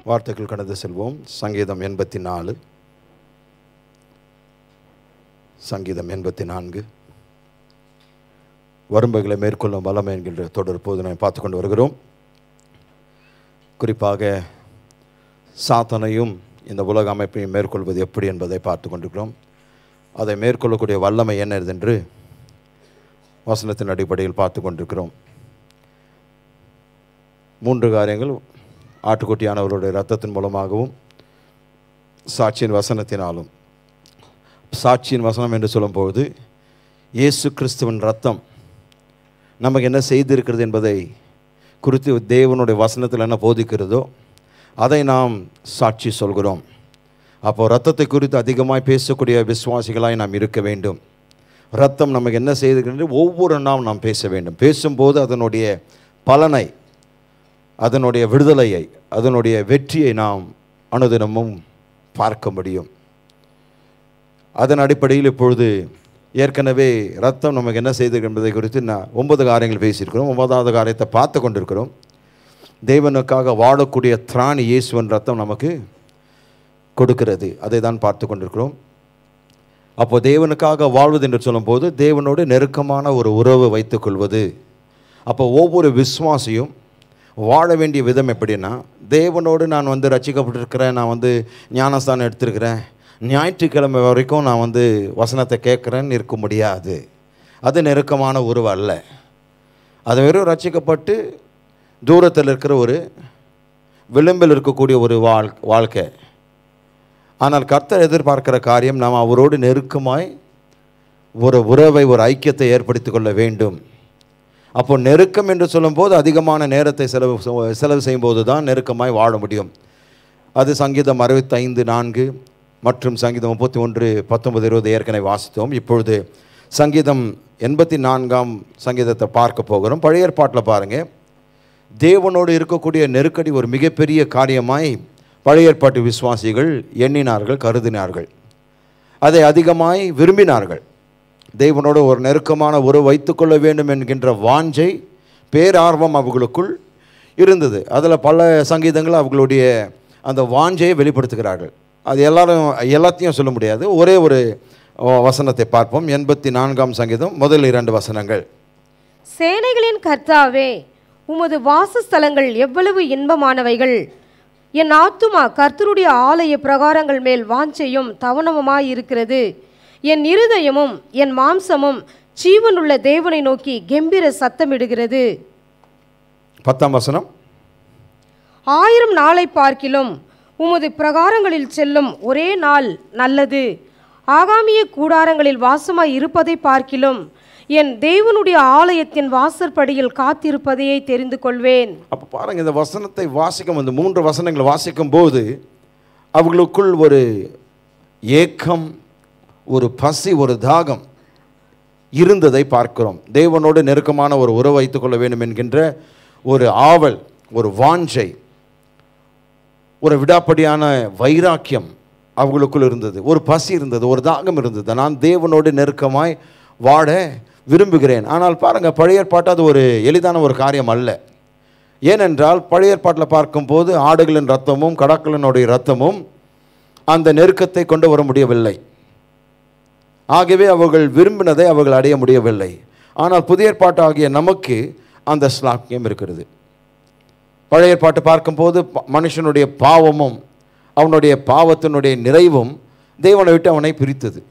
வார்த்தைகள் கடந்து செல்வோம் சங்கீதம் எண்பத்தி நாலு சங்கீதம் எண்பத்தி நான்கு வரும்புகளை மேற்கொள்ளும் வல்லமை என்கின்ற தொடர் போதனை பார்த்து கொண்டு வருகிறோம் குறிப்பாக சாத்தனையும் இந்த உலக அமைப்பையும் மேற்கொள்வது எப்படி என்பதை பார்த்து கொண்டிருக்கிறோம் அதை மேற்கொள்ளக்கூடிய வல்லமை என்ன என்று வசனத்தின் அடிப்படையில் பார்த்து கொண்டிருக்கிறோம் மூன்று காரியங்கள் ஆட்டுக்குட்டியானவருடைய இரத்தத்தின் மூலமாகவும் சாட்சியின் வசனத்தினாலும் சாட்சியின் வசனம் என்று சொல்லும்போது இயேசு கிறிஸ்துவின் ரத்தம் நமக்கு என்ன செய்திருக்கிறது என்பதை குறித்து தேவனுடைய வசனத்தில் என்ன போதிக்கிறதோ அதை நாம் சாட்சி சொல்கிறோம் அப்போ ரத்தத்தை குறித்து அதிகமாக பேசக்கூடிய விசுவாசிகளாய் நாம் இருக்க வேண்டும் ரத்தம் நமக்கு என்ன செய்திருக்கிறது ஒவ்வொரு நாளும் நாம் பேச வேண்டும் பேசும்போது அதனுடைய பலனை அதனுடைய விடுதலையை அதனுடைய வெற்றியை நாம் அனுதினமும் பார்க்க முடியும் அதன் அடிப்படையில் இப்பொழுது ஏற்கனவே ரத்தம் நமக்கு என்ன செய்தது என்பதை குறித்து நான் ஒன்பது காரியங்கள் பேசியிருக்கிறோம் ஒன்பதாவது காரியத்தை பார்த்து கொண்டிருக்கிறோம் தேவனுக்காக வாழக்கூடிய திராணி இயேசுவன் ரத்தம் நமக்கு கொடுக்கிறது அதை தான் பார்த்து கொண்டிருக்கிறோம் அப்போ தேவனுக்காக வாழ்வது என்று சொல்லும்போது தேவனோடு நெருக்கமான ஒரு உறவு வைத்துக்கொள்வது அப்போ ஒவ்வொரு விசுவாசியும் வாழ வேண்டிய விதம் எப்படின்னா தேவனோடு நான் வந்து ரசிக்கப்பட்டிருக்கிறேன் நான் வந்து ஞானஸ்தானம் எடுத்திருக்கிறேன் ஞாயிற்றுக்கிழமை வரைக்கும் நான் வந்து வசனத்தை கேட்குறேன்னு இருக்க முடியாது அது நெருக்கமான உறவு அல்ல அது வெறும் ரசிக்கப்பட்டு தூரத்தில் இருக்கிற ஒரு விளிம்பில் இருக்கக்கூடிய ஒரு வாழ் வாழ்க்கை ஆனால் கர்த்தர் எதிர்பார்க்கிற காரியம் நாம் அவரோடு நெருக்கமாய் ஒரு உறவை ஒரு ஐக்கியத்தை ஏற்படுத்தி கொள்ள வேண்டும் அப்போ நெருக்கம் என்று சொல்லும்போது அதிகமான நேரத்தை செலவு செலவு செய்யும்போது தான் நெருக்கமாய் வாழ முடியும் அது சங்கீதம் அறுபத்தைந்து நான்கு மற்றும் சங்கீதம் முப்பத்தி ஒன்று பத்தொன்பது இருபது ஏற்கனவே வாசித்தோம் இப்பொழுது சங்கீதம் எண்பத்தி நான்காம் சங்கீதத்தை பார்க்க போகிறோம் பழைய ஏற்பாட்டில் பாருங்கள் தேவனோடு இருக்கக்கூடிய நெருக்கடி ஒரு மிகப்பெரிய காரியமாய் பழைய ஏற்பாட்டு விசுவாசிகள் எண்ணினார்கள் கருதினார்கள் அதை அதிகமாய் விரும்பினார்கள் தேவனோடு ஒரு நெருக்கமான உறவு வைத்துக்கொள்ள வேண்டும் என்கின்ற வாஞ்சை பேரார்வம் அவர்களுக்குள் இருந்தது அதில் பல சங்கீதங்கள் அவர்களுடைய அந்த வாஞ்சையை வெளிப்படுத்துகிறார்கள் அது எல்லாரும் எல்லாத்தையும் சொல்ல முடியாது ஒரே ஒரு வசனத்தை பார்ப்போம் எண்பத்தி நான்காம் சங்கீதம் முதல் இரண்டு வசனங்கள் சேனைகளின் கர்த்தாவே உமது வாசஸ்தலங்கள் எவ்வளவு இன்பமானவைகள் என் ஆத்துமா கர்த்தருடைய ஆலய பிரகாரங்கள் மேல் வாஞ்சையும் தவனமுமாயிருக்கிறது என் இருதயமும் என் மாம்சமும் ஜீவனுள்ள தேவனை நோக்கி கெம்பீர சத்தமிடுகிறது பத்தாம் வசனம் ஆயிரம் நாளை பார்க்கிலும் உமது பிரகாரங்களில் செல்லும் ஒரே நாள் நல்லது ஆகாமிய கூடாரங்களில் வாசமாய் இருப்பதை பார்க்கிலும் என் தேவனுடைய ஆலயத்தின் வாசற்படியில் காத்திருப்பதையே தெரிந்து கொள்வேன் அப்போ பாருங்கள் இந்த வசனத்தை வாசிக்கும் இந்த மூன்று வசனங்களை வாசிக்கும் போது அவர்களுக்குள் ஒரு ஏக்கம் ஒரு பசி ஒரு தாகம் இருந்ததை பார்க்கிறோம் தேவனோடு நெருக்கமான ஒரு உறவு வைத்துக் கொள்ள வேண்டும் என்கின்ற ஒரு ஆவல் ஒரு வாஞ்சை ஒரு விடாப்படியான வைராக்கியம் அவங்களுக்குள் இருந்தது ஒரு பசி இருந்தது ஒரு தாகம் இருந்தது நான் தேவனோடு நெருக்கமாய் வாழ விரும்புகிறேன் ஆனால் பாருங்கள் பழைய ஏற்பாட்டு அது ஒரு எளிதான ஒரு காரியம் அல்ல ஏனென்றால் பழைய ஏற்பாட்டில் பார்க்கும்போது ஆடுகளின் ரத்தமும் கடக்களினுடைய ரத்தமும் அந்த நெருக்கத்தை கொண்டு வர முடியவில்லை ஆகவே அவர்கள் விரும்பினதை அவர்கள் அடைய முடியவில்லை ஆனால் புதிய ஏற்பாட்டு ஆகிய நமக்கு அந்த ஸ்லாக்கியம் இருக்கிறது பழைய ஏற்பாட்டு பார்க்கும்போது மனுஷனுடைய பாவமும் அவனுடைய பாவத்தினுடைய நிறைவும் தேவனை விட்டு அவனை பிரித்தது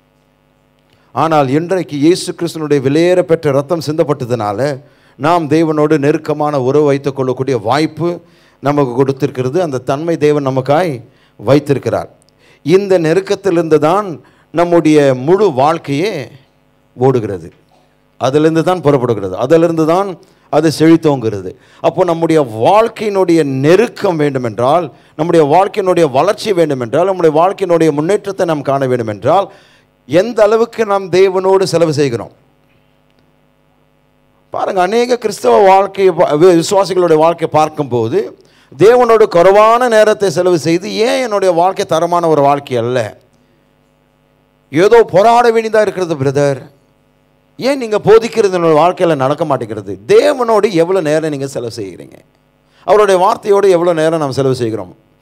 ஆனால் இன்றைக்கு இயேசு கிறிஸ்தனுடைய வெளியேற பெற்ற ரத்தம் சிந்தப்பட்டதுனால நாம் தேவனோடு நெருக்கமான உறவு வைத்துக் கொள்ளக்கூடிய வாய்ப்பு நமக்கு கொடுத்திருக்கிறது அந்த தன்மை தேவன் நமக்காய் வைத்திருக்கிறார் இந்த நெருக்கத்திலிருந்து தான் நம்முடைய முழு வாழ்க்கையே ஓடுகிறது அதிலிருந்து தான் புறப்படுகிறது அதிலிருந்து தான் அது செழித்தோங்கிறது அப்போ நம்முடைய வாழ்க்கையினுடைய நெருக்கம் வேண்டுமென்றால் நம்முடைய வாழ்க்கையினுடைய வளர்ச்சி வேண்டுமென்றால் நம்முடைய வாழ்க்கையினுடைய முன்னேற்றத்தை நாம் காண வேண்டுமென்றால் எந்த அளவுக்கு நாம் தேவனோடு செலவு செய்கிறோம் பாருங்கள் அநேக கிறிஸ்தவ வாழ்க்கையை விசுவாசிகளுடைய வாழ்க்கையை பார்க்கும்போது தேவனோடு குறைவான நேரத்தை செலவு செய்து ஏன் என்னுடைய வாழ்க்கை தரமான ஒரு வாழ்க்கை அல்ல ஏதோ போராட வேண்டியதாக இருக்கிறது பிரதர் ஏன் நீங்கள் போதிக்கிறது என்னோட வாழ்க்கையில் நடக்க மாட்டேங்கிறது தேவனோடு எவ்வளோ நேரம் நீங்கள் செலவு செய்கிறீங்க அவருடைய வார்த்தையோடு எவ்வளோ நேரம் நாம் செலவு செய்கிறோம்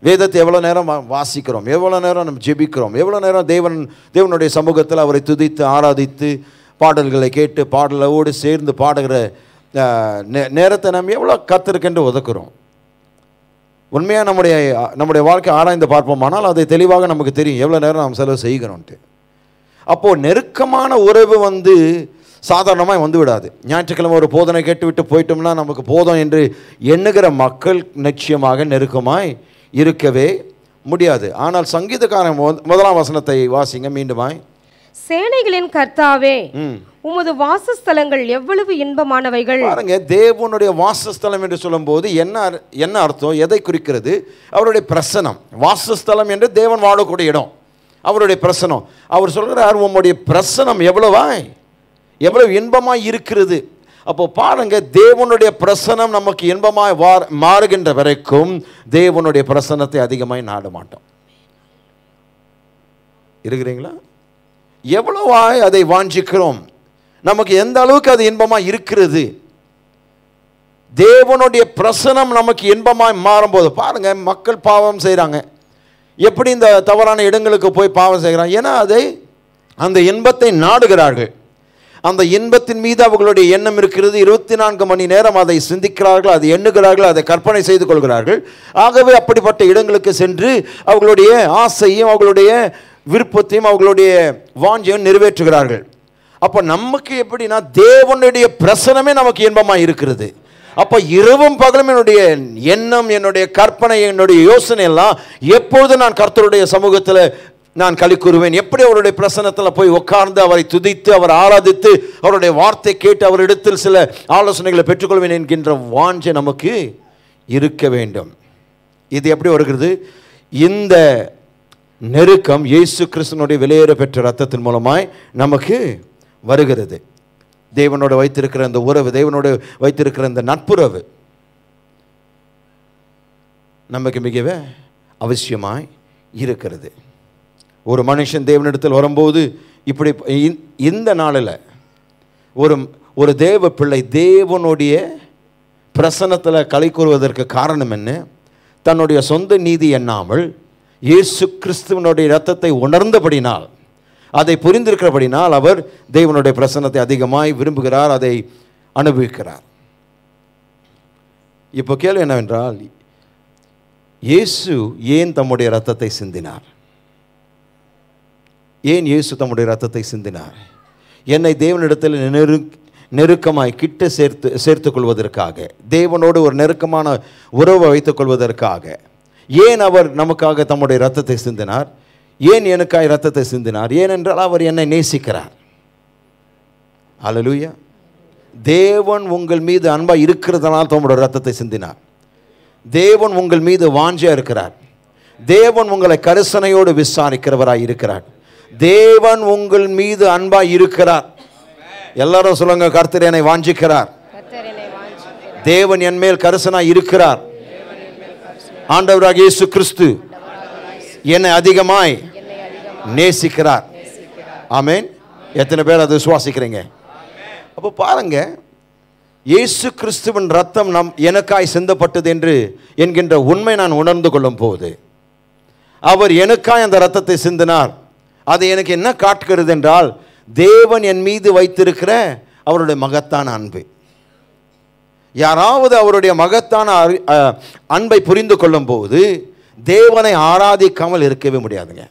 வேதத்தை எவ்வளோ நேரம் வா- வாசிக்கிறோம் எவ்வளோ நேரம் நம்ம ஜெபிக்கிறோம் எவ்வளோ நேரம் தேவன் தேவனுடைய சமூகத்தில் அவரை துதித்து ஆராதித்து பாடல்களை கேட்டு பாடலோடு சேர்ந்து பாடுகிற அஹ், நே- நேரத்தை நம்ம எவ்வளோ கத்திருக்கென்று ஒதுக்குறோம் உண்மையாக நம்முடைய நம்முடைய வாழ்க்கை ஆராய்ந்து பார்ப்போமானால் அதை தெளிவாக நமக்கு தெரியும் எவ்வளோ நேரம் நாம் செலவு செய்கிறோன்ட்டு அப்போது நெருக்கமான உறவு வந்து சாதாரணமாக வந்து விடாது ஞாயிற்றுக்கிழமை ஒரு போதனை கேட்டுவிட்டு போயிட்டோம்னா நமக்கு போதும் என்று எண்ணுகிற மக்கள் நிச்சயமாக நெருக்கமாய் இருக்கவே முடியாது ஆனால் சங்கீதக்காரன் மொத- முதலாம் வசனத்தை வாசிங்க மீண்டுமாய் சேனைகளின் கர்த்தாவே ம் உமது வாசஸ்தலங்கள் எவ்வளவு இன்பமானவைகள் பாருங்க தேவனுடைய வாசஸ்தலம் என்று சொல்லும்போது என்ன அர்- என்ன அர்த்தம் எதை குறிக்கிறது அவருடைய பிரசனம் வாசஸ்தலம் என்று தேவன் வாழக்கூடிய இடம் அவருடைய பிரசனம் அவர் சொல்கிறார் உம்முடைய பிரசனம் எவ்வளவாய் எவ்வளவு இன்பமாய் இருக்கிறது அப்போ பாருங்க தேவனுடைய பிரசனம் நமக்கு இன்பமாய் வார் மாறுகின்ற வரைக்கும் தேவனுடைய பிரசனத்தை அதிகமாய் நாட மாட்டோம் இருக்கிறீங்களா எவ்வளவாய் அதை வாஞ்சிக்கிறோம் நமக்கு எந்த அளவுக்கு அது இன்பமாக இருக்கிறது தேவனுடைய பிரசனம் நமக்கு இன்பமாய் மாறும்போது பாருங்க மக்கள் பாவம் செய்கிறாங்க எப்படி இந்த தவறான இடங்களுக்கு போய் பாவம் செய்கிறாங்க ஏன்னா அதை அந்த இன்பத்தை நாடுகிறார்கள் அந்த இன்பத்தின் மீது அவர்களுடைய எண்ணம் இருக்கிறது இருபத்தி நான்கு மணி நேரம் அதை சிந்திக்கிறார்கள் அதை எண்ணுகிறார்கள் அதை கற்பனை செய்து கொள்கிறார்கள் ஆகவே அப்படிப்பட்ட இடங்களுக்கு சென்று அவர்களுடைய ஆசையும் அவர்களுடைய விருப்பத்தையும் அவர்களுடைய வாஞ்சையும் நிறைவேற்றுகிறார்கள் அப்போ நமக்கு எப்படின்னா தேவனுடைய பிரசனமே நமக்கு இன்பமாக இருக்கிறது அப்போ இரவும் பகலும் என்னுடைய எண்ணம் என்னுடைய கற்பனை என்னுடைய யோசனை எல்லாம் எப்பொழுது நான் கர்த்தருடைய சமூகத்தில் நான் களி கூறுவேன் எப்படி அவருடைய பிரசனத்தில் போய் உட்கார்ந்து அவரை துதித்து அவர் ஆராதித்து அவருடைய வார்த்தை கேட்டு அவரிடத்தில் சில ஆலோசனைகளை பெற்றுக்கொள்வேன் என்கின்ற வாஞ்சை நமக்கு இருக்க வேண்டும் இது எப்படி வருகிறது இந்த நெருக்கம் இயேசு கிறிஸ்தனுடைய வெளியேற பெற்ற ரத்தத்தின் மூலமாய் நமக்கு வருகிறது தேவனோடு வைத்திருக்கிற அந்த உறவு தேவனோடு வைத்திருக்கிற அந்த நட்புறவு நமக்கு மிகவே அவசியமாய் இருக்கிறது ஒரு மனுஷன் தேவனிடத்தில் வரும்போது இப்படி இ- இந்த நாளில் ஒரு ஒரு தேவ பிள்ளை தேவனுடைய பிரசன்னத்தில் களை கூறுவதற்கு காரணம் என்ன தன்னுடைய சொந்த நீதி எண்ணாமல் இயேசு கிறிஸ்துவனுடைய இரத்தத்தை உணர்ந்தபடினால் அதை புரிந்திருக்கிறபடினால் அவர் தேவனுடைய பிரசன்னத்தை அதிகமாய் விரும்புகிறார் அதை அனுபவிக்கிறார் இப்போ கேள்வி என்னவென்றால் இயேசு ஏன் தம்முடைய இரத்தத்தை சிந்தினார் ஏன் இயேசு தம்முடைய இரத்தத்தை சிந்தினார் என்னை தேவனிடத்தில் நெரு நெருக்கமாய் கிட்ட சேர்த்து சேர்த்துக் கொள்வதற்காக தேவனோடு ஒரு நெருக்கமான உறவை வைத்துக் கொள்வதற்காக ஏன் அவர் நமக்காக தம்முடைய இரத்தத்தை சிந்தினார் ஏன் எனக்காய் இரத்தத்தை சிந்தினார் ஏனென்றால் அவர் என்னை நேசிக்கிறார் அல்லேலூயா தேவன் உங்கள் மீது அன்பா இருக்கிறதுனால் தம்முடைய ரத்தத்தை சிந்தினார் தேவன் உங்கள் மீது வாஞ்சா இருக்கிறார் தேவன் உங்களை கரிசனையோடு விசாரிக்கிறவராய் இருக்கிறார் தேவன் உங்கள் மீது அன்பா இருக்கிறார் எல்லாரும் சொல்லுங்க கர்த்தர் என்னை வாஞ்சிக்கிறார் தேவன் என் மேல் கரிசனாய் இருக்கிறார் ஆண்டவராக இயேசு கிறிஸ்து என்னை அதிகமாய் நேசிக்கிறார் ஆமென் எத்தனை பேர் அதை விசுவாசிக்கிறீங்க அப்போ பாருங்க இயேசு கிறிஸ்துவின் ரத்தம் நம் எனக்காய் சிந்தப்பட்டது என்று என்கின்ற உண்மை நான் உணர்ந்து கொள்ளும் போது அவர் எனக்காய் அந்த ரத்தத்தை சிந்தினார் அது எனக்கு என்ன காட்டுகிறது என்றால் தேவன் என் மீது வைத்திருக்கிற அவருடைய மகத்தான அன்பு யாராவது அவருடைய மகத்தான அறி- அஹ், அன்பை புரிந்து கொள்ளும் போது தேவனை ஆராதிக்காமல் இருக்கவே முடியாதுங்க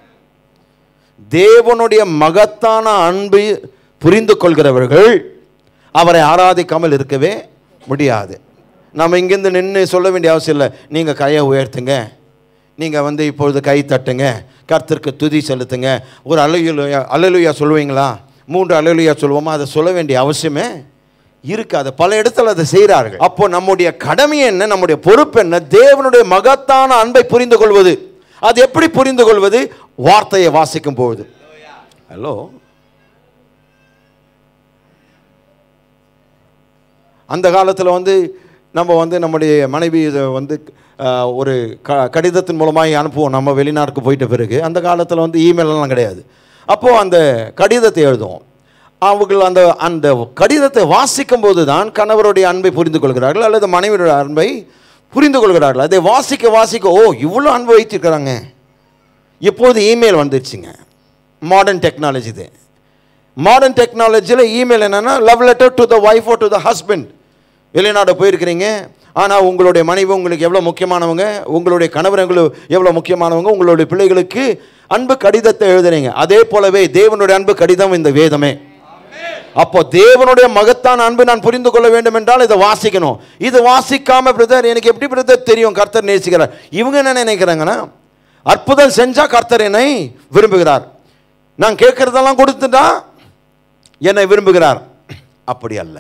தேவனுடைய மகத்தான அன்பை புரிந்து கொள்கிறவர்கள் அவரை ஆராதிக்காமல் இருக்கவே முடியாது நம்ம இங்கேருந்து நின்று சொல்ல வேண்டிய அவசியம் இல்லை நீங்கள் கையை உயர்த்துங்க நீங்கள் வந்து இப்பொழுது கை தட்டுங்க கர்த்தருக்கு துதி செலுத்துங்க ஒரு அலையுலையா அலையுலையா சொல்லுவீங்களா மூன்று அலையுலையா சொல்லுவோமா அதை சொல்ல வேண்டிய அவசியமே இருக்காது பல இடத்துல அதை செய்கிறார்கள் அப்போ நம்முடைய கடமை என்ன நம்முடைய பொறுப்பு என்ன தேவனுடைய மகத்தான அன்பை புரிந்து கொள்வது அது எப்படி புரிந்து கொள்வது வார்த்தையை வாசிக்கும் பொழுது ஹலோ அந்த காலத்தில் வந்து நம்ம வந்து நம்முடைய மனைவி இதை வந்து ஆஹ், ஒரு க கடிதத்தின் மூலமாக அனுப்புவோம் நம்ம வெளிநாட்டுக்கு போயிட்ட பிறகு அந்த காலத்தில் வந்து இமெயிலெல்லாம் கிடையாது அப்போது அந்த கடிதத்தை எழுதுவோம் அவர்கள் அந்த அந்த கடிதத்தை வாசிக்கும் போது தான் கணவருடைய அன்பை புரிந்து கொள்கிறார்கள் அல்லது மனைவியுடைய அன்பை புரிந்து கொள்கிறார்கள் அதை வாசிக்க வாசிக்க ஓ இவ்வளோ அன்பு வைத்திருக்கிறாங்க இப்போது இமெயில் வந்துருச்சுங்க மாடர்ன் டெக்னாலஜி இது மாடர்ன் டெக்னாலஜியில் இமெயில் என்னென்னா love letter to the wife to the husband வெளிநாடு போயிருக்கிறீங்க ஆனால் உங்களுடைய மனைவி உங்களுக்கு எவ்வளோ முக்கியமானவங்க உங்களுடைய கணவர் உங்களுக்கு எவ்வளோ முக்கியமானவங்க உங்களுடைய பிள்ளைகளுக்கு அன்பு கடிதத்தை எழுதுறீங்க அதே போலவே தேவனுடைய அன்பு கடிதம் இந்த வேதமே அப்போ தேவனுடைய மகத்தான் அன்பு நான் புரிந்து கொள்ள வேண்டும் என்றால் இதை வாசிக்கணும் இது வாசிக்காம பிரதர் எனக்கு எப்படி பிரதர் தெரியும் கர்த்தர் நேசிக்கிறார் இவங்க என்ன நினைக்கிறாங்கன்னா அற்புதம் செஞ்சா கர்த்தர் என்னை விரும்புகிறார் நான் கேட்கறதெல்லாம் கொடுத்துட்டா என்னை விரும்புகிறார் அப்படி அல்ல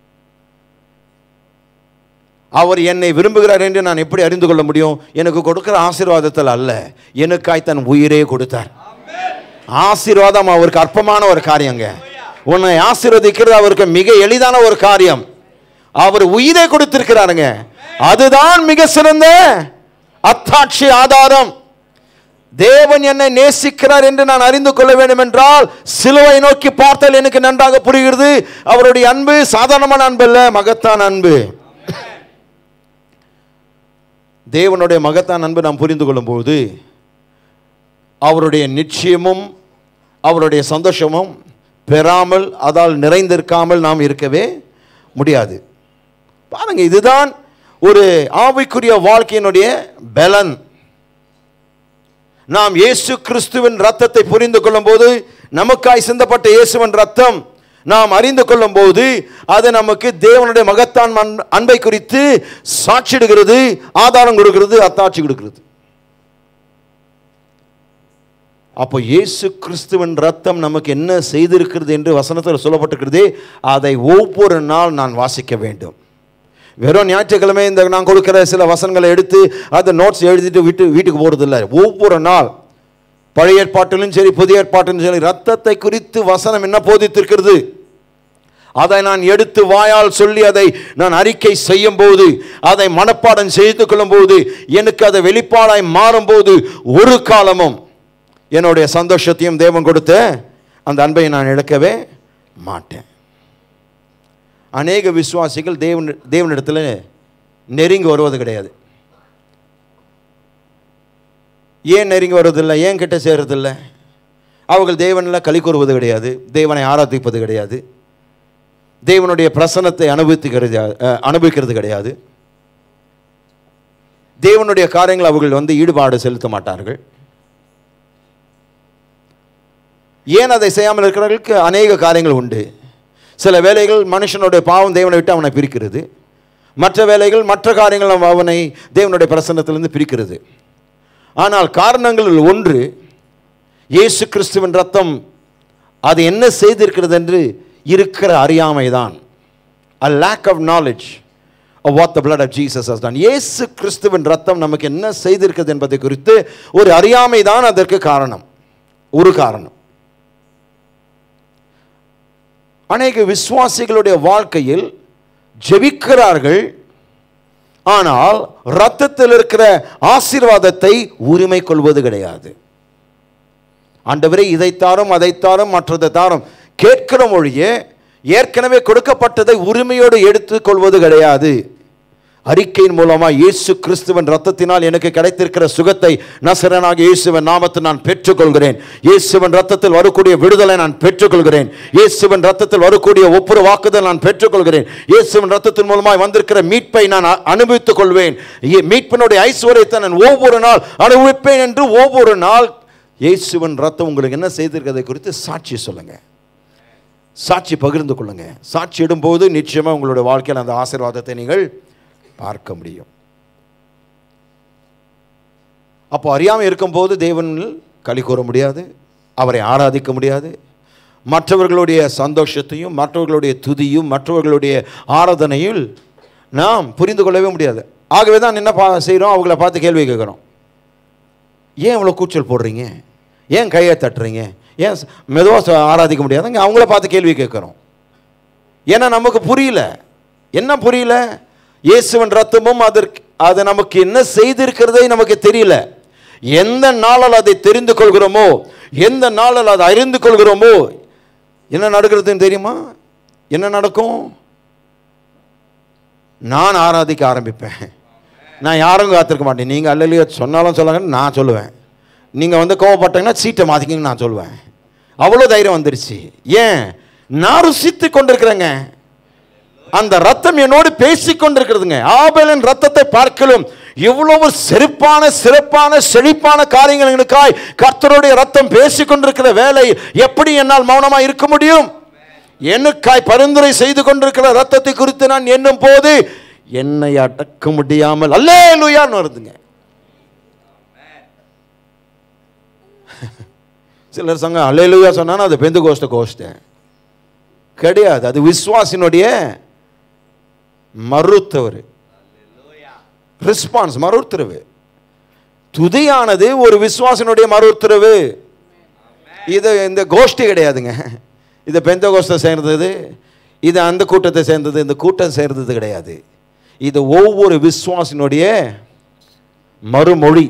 அவர் என்னை விரும்புகிறார் என்று நான் எப்படி அறிந்து கொள்ள முடியும் எனக்கு கொடுக்கிற ஆசீர்வாதத்தில் அல்ல எனக்காய் தன் உயிரே கொடுத்தார் ஆசீர்வாதம் அவருக்கு அற்பமான ஒரு காரியங்க உன்னை ஆசீர்வதிக்கிறது அவருக்கு மிக எளிதான ஒரு காரியம் அவர் உயிரை கொடுத்திருக்கிறாருங்க அதுதான் மிக சிறந்த அத்தாட்சி ஆதாரம் தேவன் என்னை நேசிக்கிறார் என்று நான் அறிந்து கொள்ள வேண்டும் என்றால் சிலுவை நோக்கி பார்த்தால் எனக்கு நன்றாக புரிகிறது அவருடைய அன்பு சாதாரணமான அன்பு அல்ல மகத்தான் அன்பு தேவனுடைய மகத்தான் அன்பு நாம் புரிந்து கொள்ளும்போது அவருடைய நிச்சயமும் அவருடைய சந்தோஷமும் பெறாமல் அதால் நிறைந்திருக்காமல் நாம் இருக்கவே முடியாது பாருங்க இதுதான் ஒரு ஆவிக்குரிய வாழ்க்கையினுடைய பலன் நாம் இயேசு கிறிஸ்துவின் ரத்தத்தை புரிந்து கொள்ளும்போது நமக்காய் சிந்தப்பட்ட இயேசுவின் ரத்தம் நாம் அறிந்து கொள்ளும் போது அது நமக்கு தேவனுடைய மகத்தான் அன்- அன்பை குறித்து சாட்சிடுகிறது ஆதாரம் கொடுக்கிறது அத்தாட்சி கொடுக்கிறது அப்போ இயேசு கிறிஸ்துவின் ரத்தம் நமக்கு என்ன செய்திருக்கிறது என்று வசனத்தில் சொல்லப்பட்டிருக்கிறதே அதை ஒவ்வொரு நாள் நான் வாசிக்க வேண்டும் வெறும் ஞாயிற்றுக்கிழமை இந்த நான் கொடுக்கிற சில வசனங்களை எடுத்து அதை நோட்ஸ் எழுதிட்டு விட்டு வீட்டுக்கு போகிறது இல்லை ஒவ்வொரு நாள் பழைய ஏற்பாட்டிலும் சரி புதிய ஏற்பாட்டிலும் சரி ரத்தத்தை குறித்து வசனம் என்ன போதித்திருக்கிறது அதை நான் எடுத்து வாயால் சொல்லி அதை நான் அறிக்கை செய்யும் போது அதை மனப்பாடம் செய்து கொள்ளும் போது எனக்கு அதை வெளிப்பாடாய் மாறும்போது ஒரு காலமும் என்னுடைய சந்தோஷத்தையும் தேவன் கொடுத்த அந்த அன்பை நான் இழக்கவே மாட்டேன் அநேக விசுவாசிகள் தேவன் தேவனிடத்தில் நெருங்கி வருவது கிடையாது ஏன் நெருங்கி வருவதில்லை ஏன் கிட்ட சேர்றதில்லை அவர்கள் தேவனில் களி கூறுவது கிடையாது தேவனை ஆராதிப்பது கிடையாது தேவனுடைய பிரசன்னத்தை அனுபவித்துக்கிறது அஹ், அனுபவிக்கிறது கிடையாது தேவனுடைய காரியங்கள் அவர்கள் வந்து ஈடுபாடு செலுத்த மாட்டார்கள் ஏன் அதை செய்யாமல் இருக்கிறவர்களுக்கு அநேக காரியங்கள் உண்டு சில வேலைகள் மனுஷனுடைய பாவம் தேவனை விட்டு அவனை பிரிக்கிறது மற்ற வேலைகள் மற்ற காரியங்கள் அவனை தேவனுடைய பிரசன்னத்திலிருந்து பிரிக்கிறது ஆனால் காரணங்களில் ஒன்று இயேசு கிறிஸ்துவின் ரத்தம் அது என்ன செய்திருக்கிறது என்று இருக்கிற அறியாமை தான் a lack of knowledge of what the blood of Jesus has done இயேசு கிறிஸ்துவின் ரத்தம் நமக்கு என்ன செய்திருக்கிறது என்பதை குறித்து ஒரு அறியாமை தான் அதற்கு காரணம் ஒரு காரணம் அநேக விசுவாசிகளுடைய வாழ்க்கையில் ஜெபிக்கிறார்கள் ஆனால் ரத்தத்தில் இருக்கிற ஆசீர்வாதத்தை உரிமை கொள்வது கிடையாது ஆண்டவரே இதை தாரும் அதை தாரும் மற்றதை தாரும் கேட்கிற மொழியே ஏற்கனவே கொடுக்கப்பட்டதை உரிமையோடு எடுத்துக்கொள்வது கிடையாது அறிக்கையின் மூலமாக இயேசு கிறிஸ்துவின் ரத்தத்தினால் எனக்கு கிடைத்திருக்கிற சுகத்தை நசரனாக இயேசுவின் நாமத்தை நான் பெற்றுக்கொள்கிறேன் இயேசுவின் ரத்தத்தில் வரக்கூடிய விடுதலை நான் பெற்றுக்கொள்கிறேன் இயேசுவின் ரத்தத்தில் வரக்கூடிய ஒப்புர வாக்குதல் நான் பெற்றுக்கொள்கிறேன் இயேசுவின் ரத்தத்தின் மூலமாய் வந்திருக்கிற மீட்பை நான் அ- அனுபவித்துக் கொள்வேன் இ- மீட்பினுடைய ஐஸ்வர்யத்தை நான் ஒவ்வொரு நாள் அனுபவிப்பேன் என்று ஒவ்வொரு நாள் இயேசுவின் ரத்தம் உங்களுக்கு என்ன செய்திருக்கிறதை குறித்து சாட்சி சொல்லுங்க சாட்சி பகிர்ந்து கொள்ளுங்க சாட்சி இடும்போது நிச்சயமாக உங்களுடைய வாழ்க்கையில் அந்த ஆசீர்வாதத்தை நீங்கள் பார்க்க முடியும் அப்போ அறியாமல் இருக்கும்போது தேவனில் களி கூற முடியாது அவரை ஆராதிக்க முடியாது மற்றவர்களுடைய சந்தோஷத்தையும் மற்றவர்களுடைய துதியும் மற்றவர்களுடைய ஆராதனையில் நாம் புரிந்து கொள்ளவே முடியாது ஆகவே தான் என்ன பா செய்கிறோம் அவங்கள பார்த்து கேள்வி கேட்குறோம் ஏன் இவ்வளோ கூச்சல் போடுறீங்க ஏன் கையை தட்டுறீங்க ஏன் மெதுவாக ஆராதிக்க முடியாதுங்க அவங்கள பார்த்து கேள்வி கேட்குறோம் ஏன்னா நமக்கு புரியல என்ன புரியல இயேசுவின் ரத்தமும் அதற்கு அது நமக்கு என்ன செய்திருக்கிறதே நமக்கு தெரியல எந்த நாளில் அதை தெரிந்து கொள்கிறோமோ எந்த நாளில் அதை அறிந்து கொள்கிறோமோ என்ன நடக்கிறதுன்னு தெரியுமா என்ன நடக்கும் நான் ஆராதிக்க ஆரம்பிப்பேன் நான் யாரும் காத்திருக்க மாட்டேன் நீங்கள் அல்லையோ சொன்னாலும் சொல்லாங்கன்னு நான் சொல்லுவேன் நீங்கள் வந்து கோவப்பட்டீங்கன்னா சீட்டை மாற்றிக்கிங்கன்னு நான் சொல்லுவேன் அவ்வளோ தைரியம் வந்துருச்சு ஏன் நான் ருசித்து கொண்டிருக்கிறேங்க அந்த ரத்தம் என்னோடு பேசிக் கொண்டிருக்கிறதுங்க ஆபேலின் ரத்தத்தை பார்க்கலும் இவ்வளவு சிறப்பான சிறப்பான செழிப்பான காரியங்களுக்காய் கர்த்தருடைய ரத்தம் பேசிக் கொண்டிருக்கிற வேலை எப்படி என்னால் மௌனமாக இருக்க முடியும் எனக்காய் பரிந்துரை செய்து கொண்டிருக்கிற ரத்தத்தை குறித்து நான் எண்ணும் போது என்னை அடக்க முடியாமல் அல்லே லுயான்னு வருதுங்க சிலர் சங்க அல்லேலுயா சொன்னா அது பெந்து கோஷ்ட கோஷ்டேன் கிடையாது அது விஸ்வாசினுடைய மறுத்தவர் ரெஸ்பான்ஸ் மறுத்துறவு துதியானது ஒரு விசுவாசனுடைய மறுத்துறவு இது இந்த கோஷ்டி கிடையாதுங்க இது பெந்த கோஷ்டை சேர்ந்தது இது அந்த கூட்டத்தை சேர்ந்தது இந்த கூட்டம் சேர்ந்தது கிடையாது இது ஒவ்வொரு விசுவாசினுடைய மறுமொழி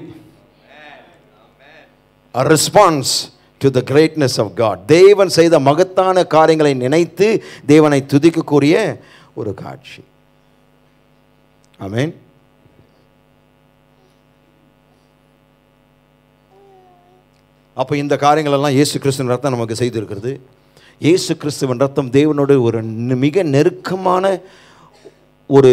response to the greatness of God தேவன் செய்த மகத்தான காரியங்களை நினைத்து தேவனை துதிக்கக்கூடிய ஒரு காட்சி ஆமென் அப்போ இந்த காரியங்கள் எல்லாம் இயேசு கிறிஸ்துவின் ரத்தம் நமக்கு செய்திருக்கிறது இயேசு கிறிஸ்துவின் ரத்தம் தேவனோடு ஒரு நெ- மிக நெருக்கமான ஒரு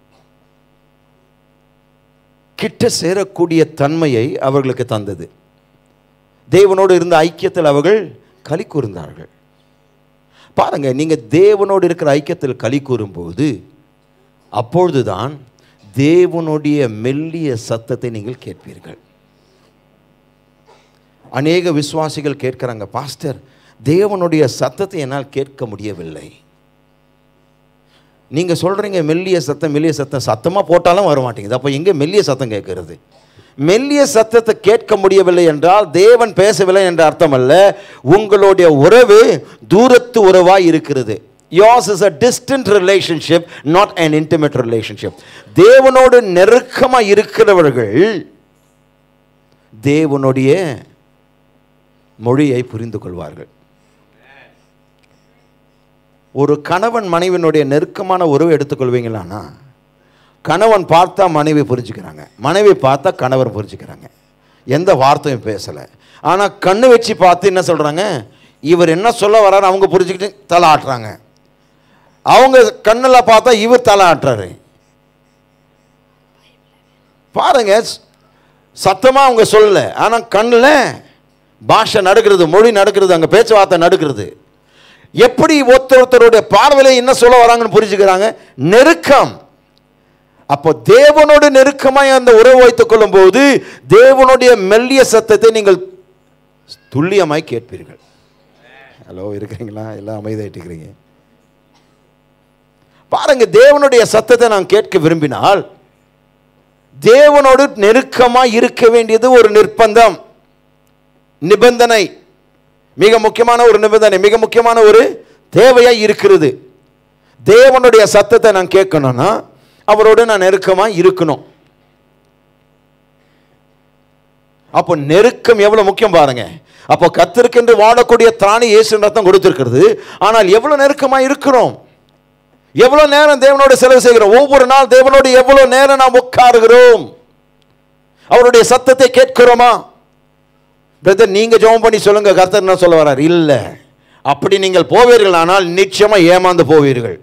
கிட்ட சேரக்கூடிய தன்மையை அவர்களுக்கு தந்தது தேவனோடு இருந்த ஐக்கியத்தில் அவர்கள் களி கூர்ந்தார்கள் பாருங்க நீங்க தேவனோடு இருக்கிற ஐக்கியத்தில் களி கூறும்போது அப்பொழுதுதான் தேவனுடைய மெல்லிய சத்தத்தை நீங்கள் கேட்பீர்கள் அநேக விசுவாசிகள் கேட்கிறாங்க பாஸ்டர் தேவனுடைய சத்தத்தை என்னால் கேட்க முடியவில்லை நீங்க சொல்றீங்க மெல்லிய சத்தம் மெல்லிய சத்தம் சத்தமா போட்டாலும் வர மாட்டேங்குது அப்போ எங்க மெல்லிய சத்தம் கேட்கிறது மெல்லிய சத்தத்தை கேட்க முடியவில்லை என்றால் தேவன் பேசவில்லை என்ற அர்த்தம் அல்ல உங்களுடைய உறவு தூரத்து உறவாய் இருக்கிறது yours is a distant relationship not an intimate relationship தேவனோடு நெருக்கமா இருக்கிறவர்கள் தேவனுடைய மொழியை புரிந்து கொள்வார்கள் ஒரு கணவன் மனைவியினுடைய நெருக்கமான உறவு எடுத்துக்கொள்வீங்களான்னா கணவன் பார்த்தா மனைவி புரிஞ்சுக்கிறாங்க மனைவி பார்த்தா கணவர் புரிஞ்சுக்கிறாங்க எந்த வார்த்தையும் பேசலை ஆனால் கண்ணு வச்சு பார்த்து என்ன சொல்கிறாங்க இவர் என்ன சொல்ல வர்றாரு அவங்க புரிஞ்சுக்கிட்டு தலை ஆட்டுறாங்க அவங்க கண்ணில் பார்த்தா இவர் தலை ஆட்டுறாரு பாருங்க சத்தமாக அவங்க சொல்லல ஆனால் கண்ணில் பாஷை நடக்கிறது மொழி நடக்கிறது அங்கே பேச்சுவார்த்தை நடக்கிறது எப்படி ஒருத்தர் ஒருத்தருடைய பார்வையில என்ன சொல்ல வராங்கன்னு புரிஞ்சுக்கிறாங்க நெருக்கம் அப்போ தேவனோடு நெருக்கமாய் அந்த உறவு வைத்துக் கொள்ளும் போது தேவனுடைய மெல்லிய சத்தத்தை நீங்கள் துல்லியமாய் கேட்பீர்கள் ஹலோ இருக்கிறீங்களா எல்லாம் அமைதியாயிட்டுக்கிறீங்க பாருங்க தேவனுடைய சத்தத்தை நான் கேட்க விரும்பினால் தேவனோடு நெருக்கமாய் இருக்க வேண்டியது ஒரு நிர்பந்தம் நிபந்தனை மிக முக்கியமான ஒரு நிபந்தனை மிக முக்கியமான ஒரு தேவையாய் இருக்கிறது தேவனுடைய சத்தத்தை நான் கேட்கணும்னா அவரோடு நான் நெருக்கமாக இருக்கணும் அப்போ நெருக்கம் எவ்வளவு முக்கியம் பாருங்க அப்போ கத்திருக்கென்று வாழக்கூடிய திராணி இயேசு ரத்தம் கொடுத்திருக்கிறது ஆனால் எவ்வளவு நெருக்கமா இருக்கிறோம் எவ்வளவு நேரம் தேவனோடு செலவு செய்கிறோம் ஒவ்வொரு நாள் தேவனோடு எவ்வளவு நேரம் நாம் உட்காருகிறோம் அவருடைய சத்தத்தை கேட்கிறோமா பிரதர் நீங்க ஜெபம் பண்ணி சொல்லுங்க கர்த்தர் என்ன சொல்ல வரார் இல்ல அப்படி நீங்கள் போவீர்கள் ஆனால் நிச்சயமா ஏமாந்து போவீர்கள்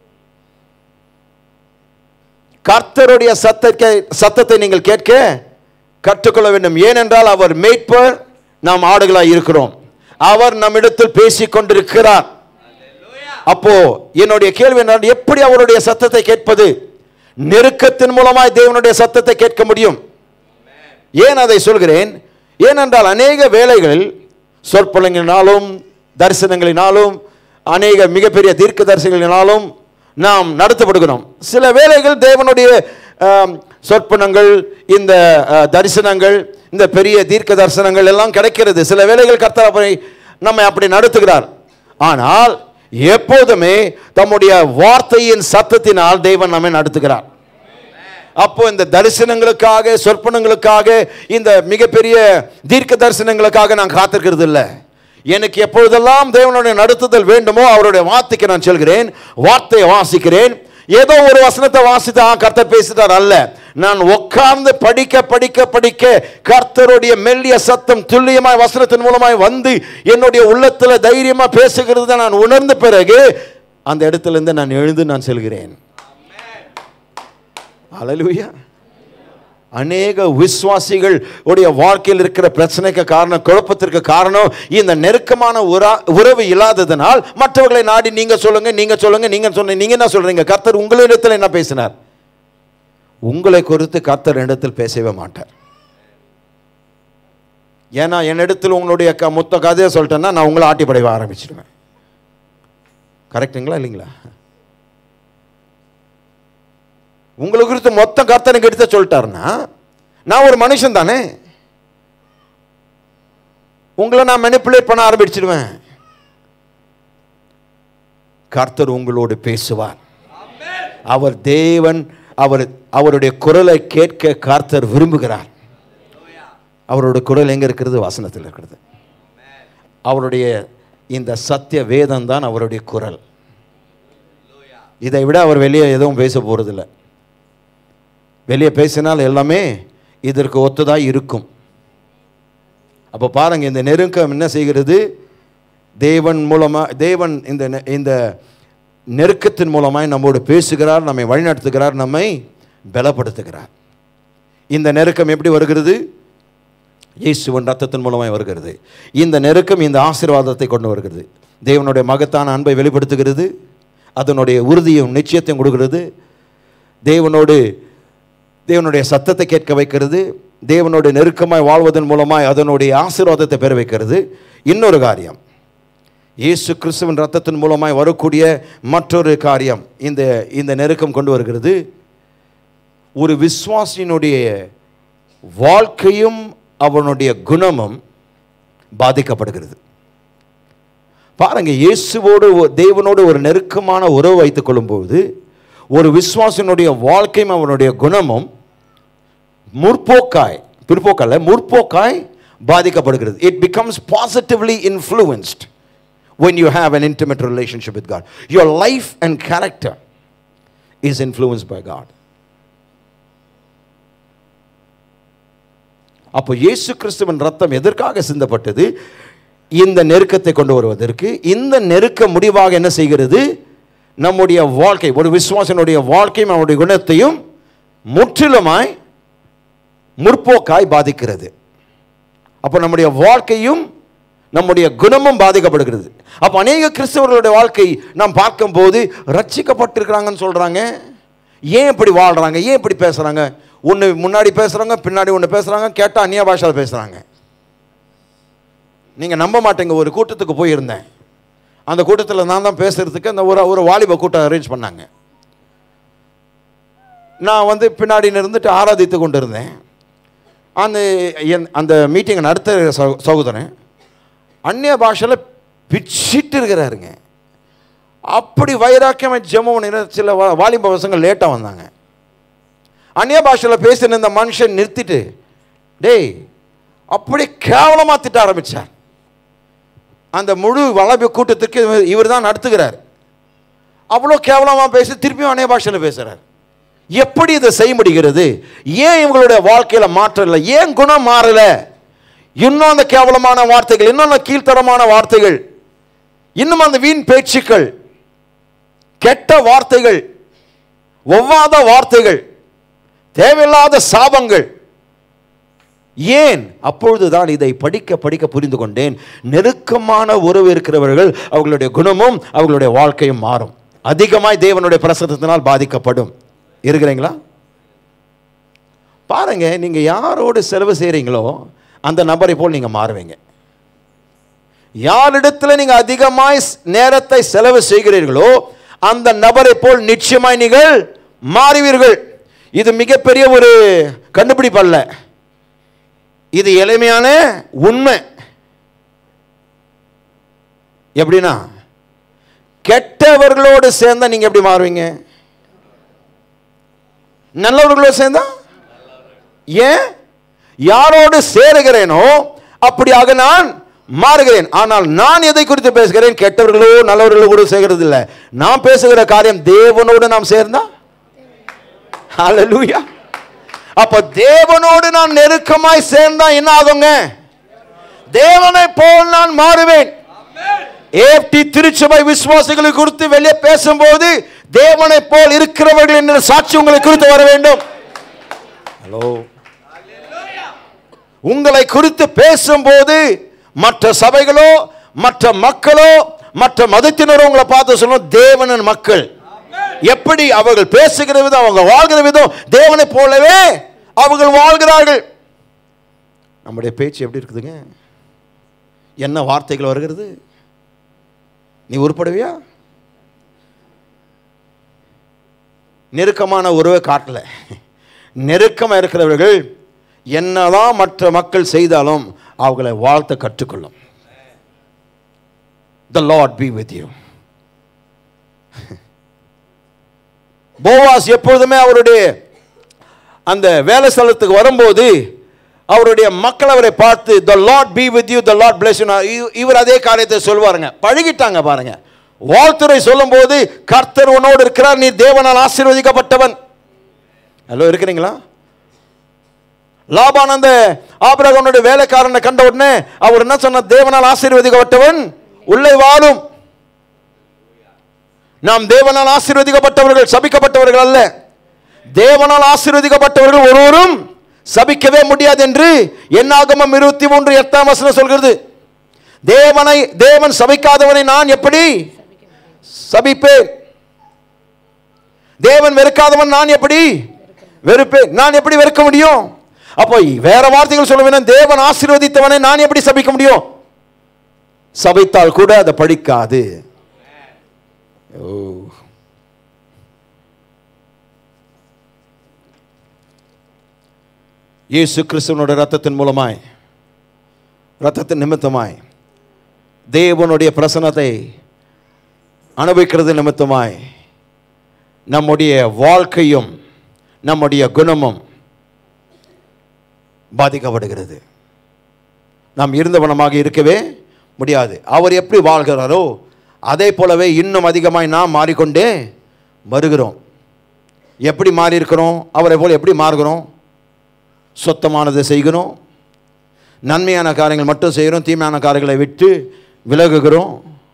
கர்த்தருடைய சத்தத்தை சத்தத்தை நீங்கள் கேட்க கற்றுக்கொள்ள வேண்டும் ஏனென்றால் அவர் மேய்ப்பர் நாம் ஆடுகளாய் இருக்கிறோம் அவர் நம்மிடத்தில் பேசிக் கொண்டிருக்கிறார் அப்போ என்னுடைய கேள்வி என்ன எப்படி அவருடைய சத்தத்தை கேட்பது நெருக்கத்தின் மூலமாய் தேவனுடைய சத்தத்தை கேட்க முடியும் ஏன் அதை சொல்கிறேன் ஏனென்றால் அநேக வேலைகளில் சொற்பொழிங்களினாலும் தரிசனங்களினாலும் அநேக மிகப்பெரிய தீர்க்க தரிசனங்களினாலும் நாம் நடத்தப்படுகிறோம் சில வேலைகள் தேவனுடைய ஆம், சொற்பனங்கள் இந்த ஆ, தரிசனங்கள் இந்த பெரிய தீர்க்க தரிசனங்கள் எல்லாம் கிடைக்கிறது சில வேலைகள் கர்த்தர் அப்படி நம்மை அப்படி நடத்துகிறார் ஆனால் எப்போதுமே தம்முடைய வார்த்தையின் சத்தத்தினால் தேவன் நம்மை நடத்துகிறார் அப்போ இந்த தரிசனங்களுக்காக சொற்பனங்களுக்காக இந்த மிகப்பெரிய தீர்க்க தரிசனங்களுக்காக நான் காத்திருக்கிறது இல்லை எனக்கு எப்பொழுதெல்லாம் தேவனுடைய நடத்துதல் வேண்டுமோ அவருடைய வார்த்தைக்கு நான் சொல்கிறேன் வார்த்தையை வாசிக்கிறேன் ஏதோ ஒரு வசனத்தை வாசித்து ஆ கர்த்தர் பேசிட்டார் அல்ல நான் உட்கார்ந்து படிக்க படிக்க படிக்க கர்த்தருடைய மெல்லிய சத்தம் துல்லியமாய் வசனத்தின் மூலமாய் வந்து என்னுடைய உள்ளத்துல தைரியமா பேசுகிறத நான் உணர்ந்த பிறகு அந்த இடத்துல இருந்து நான் எழுந்து நான் செல்கிறேன் அல்லேலூயா அநேக விசுவாசிகள் உடைய வாழ்க்கையில் இருக்கிற பிரச்சனைக்கு காரணம் குழப்பத்திற்கு காரணம் இந்த நெருக்கமான உறா உறவு இல்லாததனால் மற்றவர்களை நாடி நீங்க சொல்லுங்க நீங்க சொல்லுங்க நீங்க சொன்ன நீங்க என்ன சொல்றீங்க கர்த்தர் உங்களிடத்தில் என்ன பேசினார் உங்களை குறித்து கர்த்தர் இடத்தில் பேசவே மாட்டார் ஏன்னா என்னிடத்தில் உங்களுடைய க மொத்த கதையை சொல்லிட்டேன்னா நான் உங்களை ஆட்டி படைவ ஆரம்பிச்சிடுவேன் கரெக்டுங்களா இல்லைங்களா உங்களை குறித்து மொத்த கர்த்தனுக்கு எடுத்து சொல்லிட்டாருன்னா நான் ஒரு மனுஷன் தானே உங்களை நான் மெனிப்புலேட் பண்ண ஆரம்பிச்சிடுவேன் கர்த்தர் உங்களோடு பேசுவார் அவர் தேவன் அவர் அவருடைய குரலை கேட்க கர்த்தர் விரும்புகிறார் அவருடைய குரல் எங்க இருக்கிறது வசனத்தில் இருக்கிறது அவருடைய இந்த சத்திய வேதம் தான் அவருடைய குரல் இதை விட அவர் வெளியே எதுவும் பேச போறதில்ல வெளியே பேசினால் எல்லாமே இதற்கு ஒத்ததாக இருக்கும் அப்போ பாருங்க இந்த நெருக்கம் என்ன செய்கிறது தேவன் மூலமாக தேவன் இந்த நெ- இந்த நெருக்கத்தின் மூலமாய் நம்மோடு பேசுகிறார் நம்மை வழிநடத்துகிறார் நம்மை பலப்படுத்துகிறார் இந்த நெருக்கம் எப்படி வருகிறது இயேசுவின் ரத்தத்தின் மூலமாய் வருகிறது இந்த நெருக்கம் இந்த ஆசீர்வாதத்தை கொண்டு வருகிறது தேவனுடைய மகத்தான அன்பை வெளிப்படுத்துகிறது அதனுடைய உறுதியும் நிச்சயத்தையும் கொடுக்கிறது தேவனோடு தேவனுடைய சத்தத்தை கேட்க வைக்கிறது தேவனுடைய நெருக்கமாய் வாழ்வதன் மூலமாய் அதனுடைய ஆசீர்வாதத்தை பெற வைக்கிறது இன்னொரு காரியம் இயேசு கிறிஸ்துவின் ரத்தத்தின் மூலமாய் வரக்கூடிய மற்றொரு காரியம் இந்த இந்த நெருக்கம் கொண்டு வருகிறது ஒரு விசுவாசியினுடைய வாழ்க்கையும் அவனுடைய குணமும் பாதிக்கப்படுகிறது பாருங்க இயேசுவோடு ஒ- தேவனோடு ஒரு நெருக்கமான உறவு வைத்துக் கொள்ளும்போது ஒரு விசுவாசனுடைய வாழ்க்கையும் அவனுடைய குணமும் முற்போக்காய் பிற்போக்கல்ல முற்போக்காய் பாதிக்கப்படுகிறது it becomes positively influenced when you have an intimate relationship with God. Your life and character is influenced by God. அப்போ இயேசு கிறிஸ்துவின் ரத்தம் எதற்காக சிந்தப்பட்டது இந்த நெருக்கத்தை கொண்டு வருவதற்கு இந்த நெருக்க முடிவாக என்ன செய்கிறது நம்முடைய வாழ்க்கை ஒரு விசுவாசனுடைய வாழ்க்கையும் அவனுடைய குணத்தையும் முற்றிலுமாய் முற்போக்காய் பாதிக்கிறது அப்போ நம்முடைய வாழ்க்கையும் நம்முடைய குணமும் பாதிக்கப்படுகிறது அப்போ அநேக கிறிஸ்தவர்களுடைய வாழ்க்கை நாம் பார்க்கும்போது ரட்சிக்கப்பட்டிருக்கிறாங்கன்னு சொல்கிறாங்க ஏன் இப்படி வாழ்கிறாங்க ஏன் இப்படி பேசுகிறாங்க ஒன்று முன்னாடி பேசுகிறாங்க பின்னாடி ஒன்று பேசுகிறாங்க கேட்டால் அந்நிய பாஷையில் பேசுகிறாங்க நீங்கள் நம்ப மாட்டீங்க ஒரு கூட்டத்துக்கு போயிருந்தேன் அந்த கூட்டத்தில் நான் தான் பேசுகிறதுக்கு அந்த ஒரு ஒரு வாலிப கூட்டம் அரேஞ்ச் பண்ணாங்க நான் வந்து பின்னாடி இருந்துட்டு ஆராதித்து கொண்டு இருந்தேன் அந்த என் அந்த மீட்டிங்கை நடத்த சகோ- சகோதரன் அந்நிய பாஷையில் பிச்சிட்டு இருக்கிறாருங்க அப்படி வைராக்கியமாக ஜெமம் சில வா- வாலிப பசங்க லேட்டாக வந்தாங்க அந்நிய பாஷையில் பேசின இந்த மனுஷன் நிறுத்திட்டு டேய் அப்படி கேவலமாக திட்ட ஆரம்பிச்சார் அந்த முழு வளபி கூட்டத்துக்கு இவர் தான் நடத்துகிறார் அவ்வளோ கேவலமாக பேசி திருப்பியும் அந்நிய பாஷையில் பேசுகிறார் எப்படி இதை செய்ய முடிகிறது ஏன் இவங்களுடைய வாழ்க்கையில் மாற்றம் இல்லை ஏன் குணம் மாறல இன்னும் அந்த கேவலமான வார்த்தைகள் இன்னும் அந்த கீழ்த்தரமான வார்த்தைகள் இன்னும் அந்த வீண் பேச்சுக்கள் கெட்ட வார்த்தைகள் ஒவ்வாத வார்த்தைகள் தேவையில்லாத சாபங்கள் ஏன் அப்பொழுதுதான் இதை படிக்க படிக்க புரிந்து கொண்டேன் நெருக்கமான உறவு இருக்கிறவர்கள் அவர்களுடைய குணமும் அவர்களுடைய வாழ்க்கையும் மாறும் அதிகமாய் தேவனுடைய பிரசனத்தினால் பாதிக்கப்படும் இருக்கிறீங்களா பாருங்க நீங்க யாரோடு செலவு செய்றீங்களோ அந்த நபரை போல் நீங்க மாறுவீங்க யாரிடத்தில் நீங்க அதிகமாய் ஸ்- நேரத்தை செலவு செய்கிறீர்களோ அந்த நபரை போல் நிச்சயமாய் நீங்கள் மாறுவீர்கள் இது மிகப்பெரிய ஒரு கண்டுபிடிப்பு அல்ல இது எளிமையான உண்மை எப்படின்னா கெட்டவர்களோடு சேர்ந்தா நீங்க எப்படி மாறுவீங்க நல்லவர்களோடு சேர்ந்தா ஏன் யாரோடு சேருகிறேனோ அப்படியாக நான் மாறுகிறேன் ஆனால் நான் எதை குறித்து பேசுகிறேன் கெட்டவர்களோ நல்லவர்களோ கூட செய்கிறது இல்லை நான் பேசுகிற காரியம் தேவனோடு நாம் சேர்ந்தா ஹalleluya அப்ப தேவனோடு நான் நெருக்கமாய் சேர்ந்தா என்ன ஆகுங்க தேவனை போல் நான் மாறுவேன் ஏப்டி திருச்சபை விசுவாசிகளை குறித்து வெளியே பேசும்போது தேவனை போல் இருக்கிறவர்கள் என்ற சாட்சி உங்களை குறித்து வர வேண்டும் ஹலோ உங்களை குறித்து பேசும்போது மற்ற சபைகளோ மற்ற மக்களோ மற்ற மதத்தினரோ உங்களை பார்த்து சொல்லணும் தேவனின் மக்கள் எப்படி அவர்கள் பேசுகிற விதம் அவங்க வாழ்கிற விதம் தேவனை போலவே அவர்கள் வாழ்கிறார்கள் நம்முடைய பேச்சு எப்படி இருக்குதுங்க என்ன வார்த்தைகள் வருகிறது நீ உருப்படுவியா நெருக்கமான உறவை காட்டல நெருக்கமாக இருக்கிறவர்கள் என்னதான் மற்ற மக்கள் செய்தாலும் அவங்களை வாழ்த்த கற்றுக்கொள்ளும் the lord be with you Boaz எப்பொழுதுமே அவருடைய அந்த வேலை ஸ்தலத்துக்கு வரும்போது அவருடைய மக்கள் அவரை பார்த்து the lord be with you the lord bless இவர் அதே காரியத்தை சொல்வாருங்க பழகிட்டாங்க பாருங்க வாழ்த்துறை சொல்லும்போது கர்த்தர் உன்னோடு இருக்கிறார் நீ தேவனால் ஆசீர்வதிக்கப்பட்டவன் ஹலோ இருக்கிறீங்களா லாபான் அந்த ஆபிரகனுடைய வேலைக்காரனை கண்ட உடனே அவர் என்ன சொன்ன தேவனால் ஆசீர்வதிக்கப்பட்டவன் உள்ளே வாழும் நாம் தேவனால் ஆசீர்வதிக்கப்பட்டவர்கள் சபிக்கப்பட்டவர்கள் அல்ல தேவனால் ஆசீர்வதிக்கப்பட்டவர்கள் ஒருவரும் சபிக்கவே முடியாது என்று என்னாகமம் இருபத்தி மூன்று எட்டாம் வசனம் சொல்கிறது தேவனை தேவன் சபிக்காதவனை நான் எப்படி சபிப்பேன் தேவன் வெறுக்காதவன் நான் எப்படி வெறுப்பேன் நான் எப்படி வெறுக்க முடியும் அப்போ வேற வார்த்தைகள் சொல்ல வேணும் தேவன் ஆசீர்வதித்தவனை நான் எப்படி சபிக்க முடியும் சபித்தால் கூட அதை படிக்காது ஓ இயேசு கிறிஸ்துவனுடைய ரத்தத்தின் மூலமாய் ரத்தத்தின் நிமித்தமாய் தேவனுடைய பிரசனத்தை அனுபவிக்கிறது நிமித்தமாய் நம்முடைய வாழ்க்கையும் நம்முடைய குணமும் பாதிக்கப்படுகிறது நாம் இருந்தவனமாக இருக்கவே முடியாது அவர் எப்படி வாழ்கிறாரோ அதே போலவே இன்னும் அதிகமாய் நாம் மாறிக்கொண்டே வருகிறோம் எப்படி மாறி இருக்கிறோம் அவரை போல் எப்படி மாறுகிறோம் சொத்தமானதை செய்கிறோம் நன்மையான காரியங்கள் மட்டும் செய்கிறோம் தீமையான காரியங்களை விட்டு விலகுகிறோம்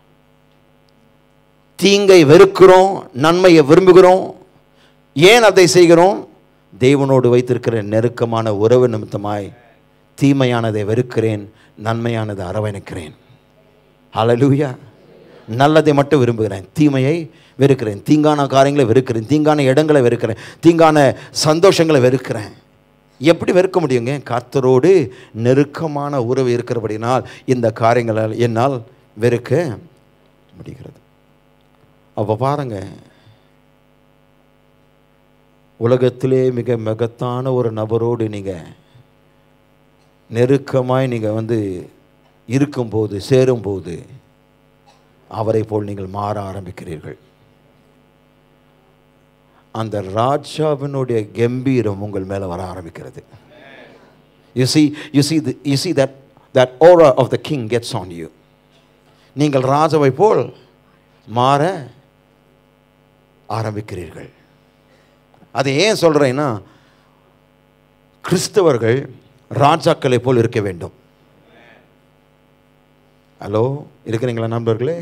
தீங்கை வெறுக்கிறோம் நன்மையை விரும்புகிறோம் ஏன் அதை செய்கிறோம் தேவனோடு வைத்திருக்கிற நெருக்கமான உறவு நிமித்தமாய் தீமையானதை வெறுக்கிறேன் நன்மையானதை அரவணைக்கிறேன் ஹalleluya நல்லதை மட்டும் விரும்புகிறேன் தீமையை வெறுக்கிறேன் தீங்கான காரியங்களை வெறுக்கிறேன் தீங்கான இடங்களை வெறுக்கிறேன் தீங்கான சந்தோஷங்களை வெறுக்கிறேன் எப்படி வெறுக்க முடியுங்க கர்த்தரோடு நெருக்கமான உறவு இருக்கிறபடினால் இந்த காரியங்களால் என்னால் வெறுக்க முடிகிறது அப்போ பாருங்க உலகத்திலே மிக மகத்தான ஒரு நபரோடு நீங்கள் நெருக்கமாய் நீங்கள் வந்து இருக்கும்போது சேரும்போது அவரை போல் நீங்கள் மாற ஆரம்பிக்கிறீர்கள் அந்த ராஜாவினுடைய கம்பீரம் உங்கள் மேலே வர ஆரம்பிக்கிறது you see you see you see that that aura of the king gets on you நீங்கள் ராஜாவை போல் மாற ஆரம்பிக்கிறீர்கள் அதை ஏன் சொல்கிறேன்னா கிறிஸ்தவர்கள் ராஜாக்களை போல் இருக்க வேண்டும் ஹலோ இருக்கிறீங்களா நண்பர்களே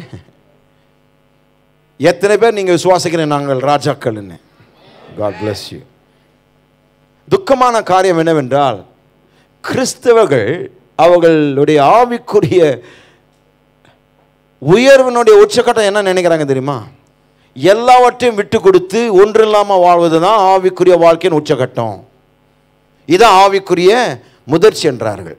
எத்தனை பேர் நீங்கள் விசுவாசிக்கிறேன் நாங்கள் ராஜாக்கள்னு காட் bless யூ துக்கமான காரியம் என்னவென்றால் கிறிஸ்தவர்கள் அவர்களுடைய ஆவிக்குரிய உயர்வினுடைய உச்சக்கட்டம் என்ன நினைக்கிறாங்க தெரியுமா எல்லாவற்றையும் விட்டு கொடுத்து ஒன்றில்லாமல் வாழ்வது தான் ஆவிக்குரிய வாழ்க்கையின் உச்சக்கட்டம் இதான் ஆவிக்குரிய முதிர்ச்சி என்றார்கள்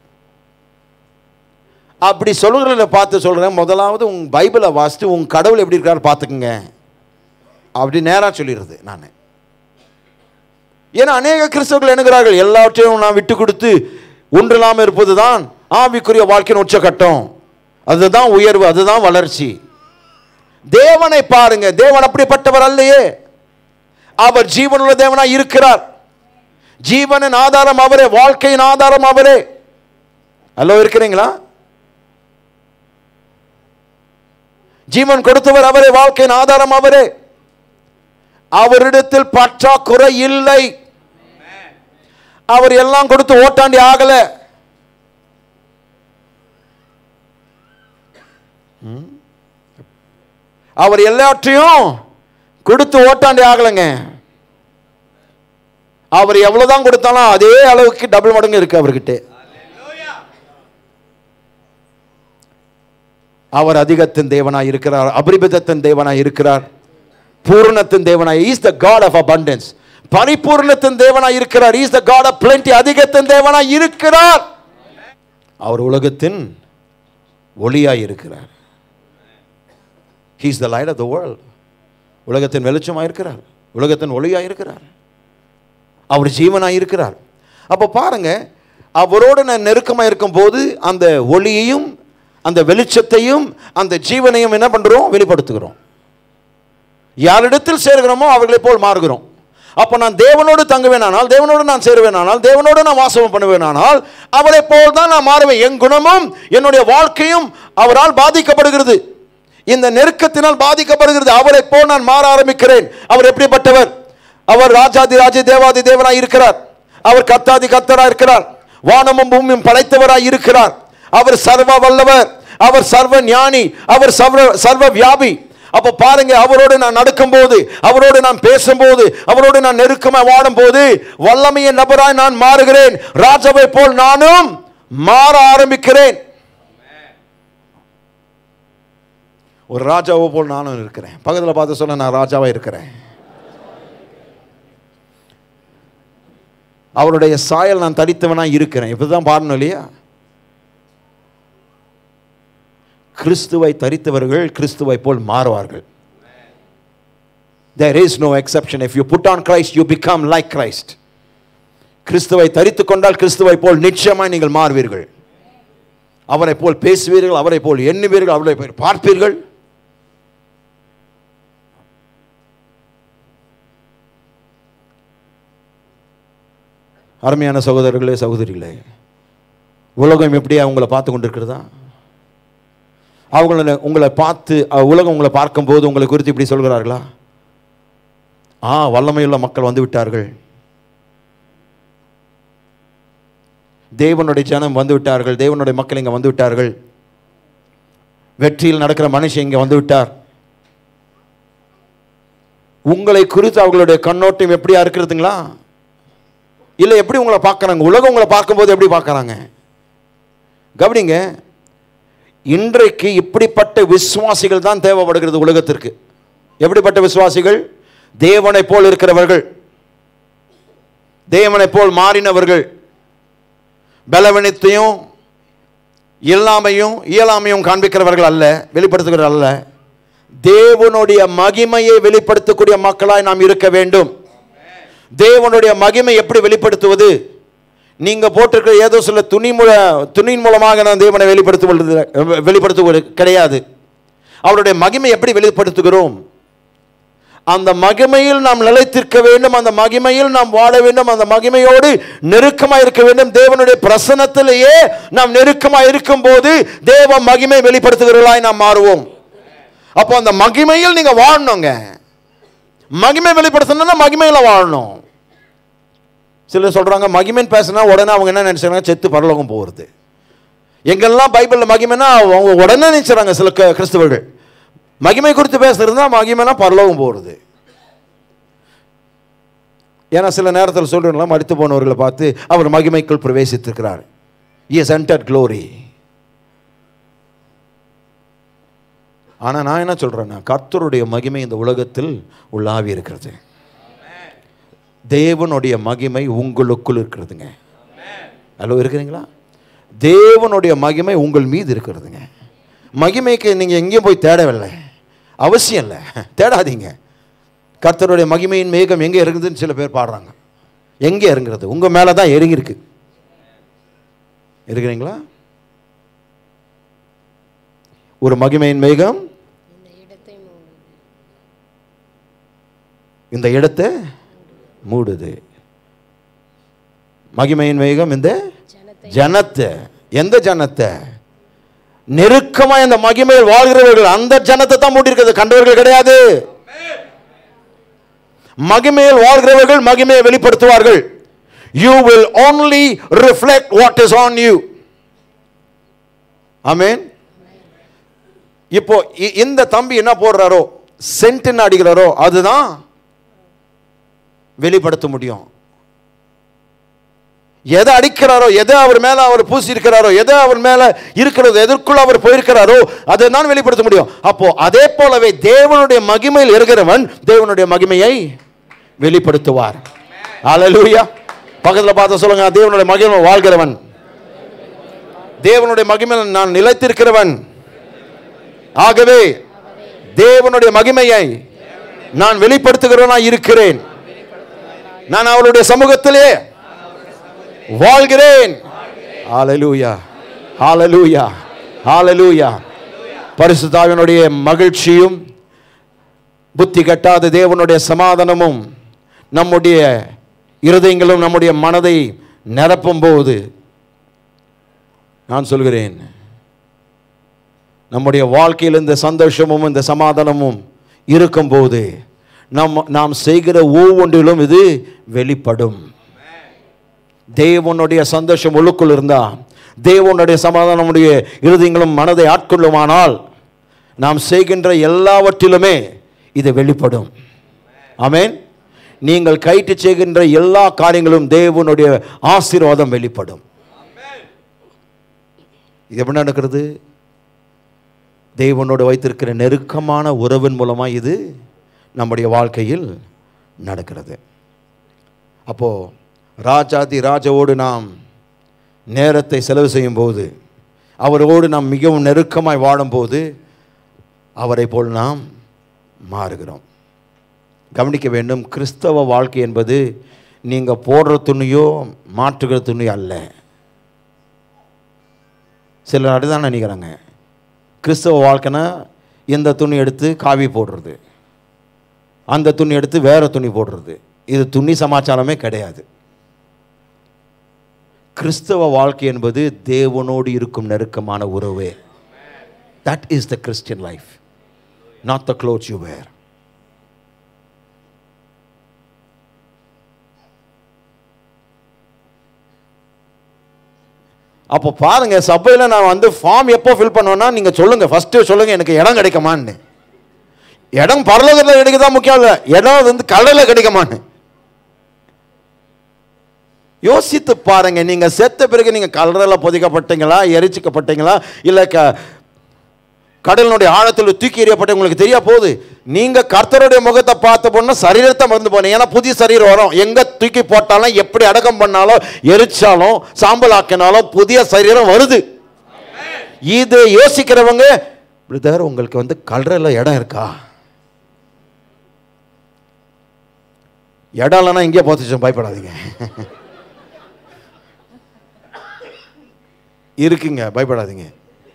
அப்படி சொல்கிறத பார்த்து சொல்கிறேன் முதலாவது உங்க பைபிளை வாசித்து உங்க கடவுள் எப்படி இருக்காரு பார்த்துக்குங்க அப்படி நேராக சொல்லிடுறது நான் ஏன்னா அநேக கிறிஸ்தவர்கள் எண்ணுகிறார்கள் எல்லாவற்றையும் நான் விட்டு கொடுத்து ஒன்றில்லாமல் இருப்பது தான் ஆவிக்குரிய வாழ்க்கையின் உச்சக்கட்டம் அதுதான் உயர்வு அதுதான் வளர்ச்சி தேவனை பாருங்க தேவன் அப்படிப்பட்டவர் அல்லையே அவர் ஜீவனுள்ள தேவனாய் இருக்கிறார் ஜீவனின் ஆதாரம் அவரே வாழ்க்கையின் ஆதாரம் அவரே ஹலோ இருக்கிறீங்களா ஜீவன் கொடுத்தவர் அவரே வாழ்க்கையின் ஆதாரம் அவரே அவரிடத்தில் பற்றாக்குறை இல்லை அவர் எல்லாம் கொடுத்து ஓட்டாண்டி ஆகல ம். அவர் எல்லாற்றையும் கொடுத்து ஓட்டாண்டி ஆகலைங்க அவர் எவ்வளவுதான் கொடுத்தாலும் அதே அளவுக்கு டபுள் மடங்கு இருக்கு அவர்கிட்ட அவர் அதிகத்தின் தேவனாய் இருக்கிறார் அபரிமிதத்தின் தேவனாய் இருக்கிறார் பூரணத்தின் தேவனாய் is the God of abundance பரிபூர்ணத்தின் தேவனாய் இருக்கிறார் is the God of plenty அதிகத்தின் தேவனாய் இருக்கிறார் அவர் உலகத்தின் ஒளியாய் இருக்கிறார் he's the light of the world உலகத்தின் வெளிச்சமாக இருக்கிறார் உலகத்தின் ஒளியாக இருக்கிறார் அவர் ஜீவனாக இருக்கிறார் அப்போ பாருங்க அவரோடு நான் நெருக்கமாக இருக்கும்போது அந்த ஒளியையும் அந்த வெளிச்சத்தையும் அந்த ஜீவனையும் என்ன பண்ணுறோம் வெளிப்படுத்துகிறோம் யாரிடத்தில் சேர்கிறோமோ அவர்களைப் போல் மாறுகிறோம் அப்போ நான் தேவனோடு தங்குவேனானால் தேவனோடு நான் சேருவேனானால் தேவனோடு நான் வாசம் பண்ணுவேனானால் அவரை போல் தான் நான் மாறுவேன் என் குணமும் என்னுடைய வாழ்க்கையும் அவரால் பாதிக்கப்படுகிறது இந்த நெருக்கத்தினால் பாதிக்கப்படுகிறது அவரை போல் நான் மாற ஆரம்பிக்கிறேன் அவர் எப்படிப்பட்டவர் அவர் ராஜாதி ராஜ தேவாதி தேவனாய் இருக்கிறார் அவர் கத்தாதி கத்தராய் இருக்கிறார் வானமும் பூமியும் படைத்தவராய் இருக்கிறார் அவர் சர்வ வல்லவர் அவர் சர்வ ஞானி அவர் சர்வ சர்வ வியாபி அப்ப பாருங்க அவரோடு நான் நடக்கும்போது அவரோடு நான் பேசும்போது அவரோடு நான் நெருக்கமாக வாடும்போது வல்லமைய நபராய் நான் மாறுகிறேன் ராஜாவை போல் நானும் மாற ஆரம்பிக்கிறேன் ஒரு ராஜாவை போல் நானும் இருக்கிறேன் பக்கத்தில் பார்த்து சொன்ன நான் ராஜாவா இருக்கிறேன் அவருடைய சாயல் நான் தரித்தவனா இருக்கிறேன் இப்படிதான் பாடணும் இல்லையா கிறிஸ்துவை தரித்தவர்கள் கிறிஸ்துவை போல் மாறுவார்கள் there is no exception if you put on christ you become like christ கிறிஸ்துவை தரித்து கொண்டால் கிறிஸ்துவை போல் நிச்சயமாய் நீங்கள் மாறுவீர்கள் அவரை போல் பேசுவீர்கள் அவரை போல் எண்ணுவீர்கள் அவரை போல் பார்ப்பீர்கள் அருமையான சகோதரர்களே சகோதரிகளே உலகம் எப்படி அவங்கள பார்த்து கொண்டிருக்கிறதா அவங்கள உங்களை பார்த்து அஹ், உலகம் உங்களை பார்க்கும்போது உங்களை குறித்து இப்படி சொல்கிறார்களா ஆ வல்லமையுள்ள மக்கள் வந்து விட்டார்கள் தேவனுடைய ஜனம் வந்து விட்டார்கள் தேவனுடைய மக்கள் இங்கே வந்து விட்டார்கள் வெற்றியில் நடக்கிற மனுஷன் இங்கே வந்து விட்டார் உங்களை குறித்து அவர்களுடைய கண்ணோட்டம் எப்படியா இருக்கிறதுங்களா இல்லை எப்படி உங்களை பார்க்குறாங்க உலகம் உங்களை பார்க்கும்போது எப்படி பார்க்குறாங்க கவனிங்க இன்றைக்கு இப்படிப்பட்ட விசுவாசிகள் தான் தேவைப்படுகிறது உலகத்திற்கு எப்படிப்பட்ட விசுவாசிகள் தேவனை போல் இருக்கிறவர்கள் தேவனை போல் மாறினவர்கள் பலவீனத்தையும் இல்லாமையும் இயலாமையும் காண்பிக்கிறவர்கள் அல்ல வெளிப்படுத்துகிறவர்கள் அல்ல தேவனுடைய மகிமையை வெளிப்படுத்தக்கூடிய மக்களாய் நாம் இருக்க வேண்டும் தேவனுடைய மகிமை எப்படி வெளிப்படுத்துவது நீங்க போட்டிருக்கிற ஏதோ சில துணி மூல துணியின் மூலமாக நான் தேவனை வெளிப்படுத்துவது வெளிப்படுத்துவது கிடையாது அவருடைய மகிமை எப்படி வெளிப்படுத்துகிறோம் அந்த மகிமையில் நாம் நிலைத்திருக்க வேண்டும் அந்த மகிமையில் நாம் வாழ வேண்டும் அந்த மகிமையோடு நெருக்கமாக இருக்க வேண்டும் தேவனுடைய பிரசனத்திலேயே நாம் நெருக்கமாக இருக்கும்போது தேவ மகிமை வெளிப்படுத்துகிறவர்களாய் நாம் மாறுவோம் அப்போ அந்த மகிமையில் நீங்க வாழணுங்க மகிமை வெளிப்படுத்தணும்னா மகிமையில் வாழணும் சிலர் சொல்றாங்க மகிமைன்னு பேசினா உடனே அவங்க என்ன நினைச்சாங்க செத்து பரலோகம் போகிறது எங்கெல்லாம் பைபிளில் மகிமைனா அவங்க உடனே நினைச்சாங்க சில க- கிறிஸ்தவர்கள் மகிமை குறித்து பேசுறதுனா மகிமைனா பரலோகம் போகிறது ஏன்னா சில நேரத்தில் சொல்றோம்லாம் மடித்து போனவர்களை பார்த்து அவர் மகிமைக்குள் பிரவேசித்திருக்கிறார் இஸ் entered glory ஆனால் நான் என்ன சொல்கிறேன்னா கர்த்தருடைய மகிமை இந்த உலகத்தில் உள்ளாவி இருக்கிறது தேவனுடைய மகிமை உங்களுக்குள் இருக்கிறதுங்க ஹலோ இருக்கிறீங்களா தேவனுடைய மகிமை உங்கள் மீது இருக்கிறதுங்க மகிமைக்கு நீங்கள் எங்கேயும் போய் தேடவில்லை அவசியம் இல்லை தேடாதீங்க கர்த்தருடைய மகிமையின் மேகம் எங்கே இறங்குதுன்னு சில பேர் பாடுறாங்க எங்கே இறங்குறது உங்கள் மேலே தான் இறங்கியிருக்கு இருக்கிறீங்களா ஒரு மகிமையின் மேகம் இந்த இடத்தை மூடுது மகிமையின் மேகம் இந்த ஜனத்தை எந்த ஜனத்தை நெருக்கமா இந்த மகிமையில் வாழ்கிறவர்கள் அந்த ஜனத்தை தான் மூட்டிருக்கிறது கண்டவர்கள் கிடையாது மகிமையில் வாழ்கிறவர்கள் மகிமையை வெளிப்படுத்துவார்கள் you will only reflect what is on you ஆமென் இப்போ இ- இந்த தம்பி என்ன போடுறாரோ சென்ட் அடிக்கிறாரோ அதுதான் வெளிப்படுத்த முடியும் எதை அடிக்கிறாரோ எதை அவர் மேல அவர் பூசி இருக்கிறாரோ எதை அவர் மேல இருக்கிறதோ எதற்குள்ள அவர் போயிருக்கிறாரோ அதை தான் வெளிப்படுத்த முடியும் அப்போ அதே போலவே தேவனுடைய மகிமையில் இருக்கிறவன் தேவனுடைய மகிமையை வெளிப்படுத்துவார் ஹalleluya பக்கத்துல பார்த்து சொல்லுங்க தேவனுடைய மகிமை வாழ்கிறவன் தேவனுடைய மகிமையில் நான் நிலைத்திருக்கிறவன் ஆகவே தேவனுடைய மகிமையை நான் வெளிப்படுத்துகிறவனா இருக்கிறேன் நான் அவருடைய சமூகத்திலே வாழ்கிறேன் ஹalleluya ஹalleluya ஹalleluya பரிசுத்தாவினுடைய மகிழ்ச்சியும் புத்தி கட்டாத தேவனுடைய சமாதானமும் நம்முடைய இருதயங்களும் நம்முடைய மனதை நிரப்பும் போது நான் சொல்கிறேன் நம்முடைய வாழ்க்கையில் இந்த சந்தோஷமும் இந்த சமாதானமும் இருக்கும்போது நம் நாம் செய்கிற ஒவ்வொன்றிலும் இது வெளிப்படும் தேவனுடைய சந்தோஷம் உள்ளுக்குள் இருந்தா தேவனுடைய சமாதானம் நம்முடைய இருதயங்களும் மனதை ஆட்கொள்ளுமானால் நாம் செய்கின்ற எல்லாவற்றிலுமே இது வெளிப்படும் ஆமென் நீங்கள் கைட்டு செய்கின்ற எல்லா காரியங்களும் தேவனுடைய ஆசீர்வாதம் வெளிப்படும் இது எப்படி நடக்கிறது தேவனோடு வைத்திருக்கிற நெருக்கமான உறவின் மூலமாக இது நம்முடைய வாழ்க்கையில் நடக்கிறது அப்போ ராஜாதி ராஜாவோடு நாம் நேரத்தை செலவு செய்யும் போது அவரோடு நாம் மிகவும் நெருக்கமாய் வாழும்போது அவரை போல் நாம் மாறுகிறோம் கவனிக்க வேண்டும் கிறிஸ்தவ வாழ்க்கை என்பது நீங்கள் போடுற துணியோ மாற்றுகிற துணியோ அல்ல சிலர் அப்படிதான் நினைக்கிறாங்க கிறிஸ்தவ வாழ்க்கைனா இந்த துணி எடுத்து காவி போடுறது அந்த துணி எடுத்து வேற துணி போடுறது இது துணி சமாச்சாரமே கிடையாது கிறிஸ்தவ வாழ்க்கை என்பது தேவனோடு இருக்கும் நெருக்கமான உறவு that is the Christian life not the cloth you wear அப்போ பாருங்க சபையில் நான் வந்து ஃபார்ம் எப்போ ஃபில் பண்ணுவேன்னா நீங்கள் சொல்லுங்கள் ஃபஸ்ட்டு சொல்லுங்கள் எனக்கு இடம் கிடைக்குமான்னு இடம் பரலோகத்தில் கிடைக்குதா முக்கியம் இல்லை இடம் வந்து கடலில் கிடைக்குமான்னு யோசித்து பாருங்க நீங்க செத்த பிறகு நீங்க கல்லறையில் புதைக்கப்பட்டீங்களா எரிச்சிக்கப்பட்டீங்களா இல்லை க கடலினுடைய ஆழத்தில் தூக்கி எறியப்பட்ட உங்களுக்கு தெரிய போகுது நீங்க கர்த்தருடைய முகத்தை பார்த்த போனா சரீரத்தை மறந்து போனீங்க ஏன்னா புதிய சரீரம் வரும் எங்க தூக்கி போட்டாலும் எப்படி அடக்கம் பண்ணாலும் எரிச்சாலும் சாம்பல் ஆக்கினாலும் புதிய சரீரம் வருது இது யோசிக்கிறவங்க பிரதர் உங்களுக்கு வந்து கல்லறையில் இடம் இருக்கா இடம் இல்லைன்னா இங்கே பார்த்துச்சோம் பயப்படாதீங்க இருக்குங்க பயப்படாதீங்க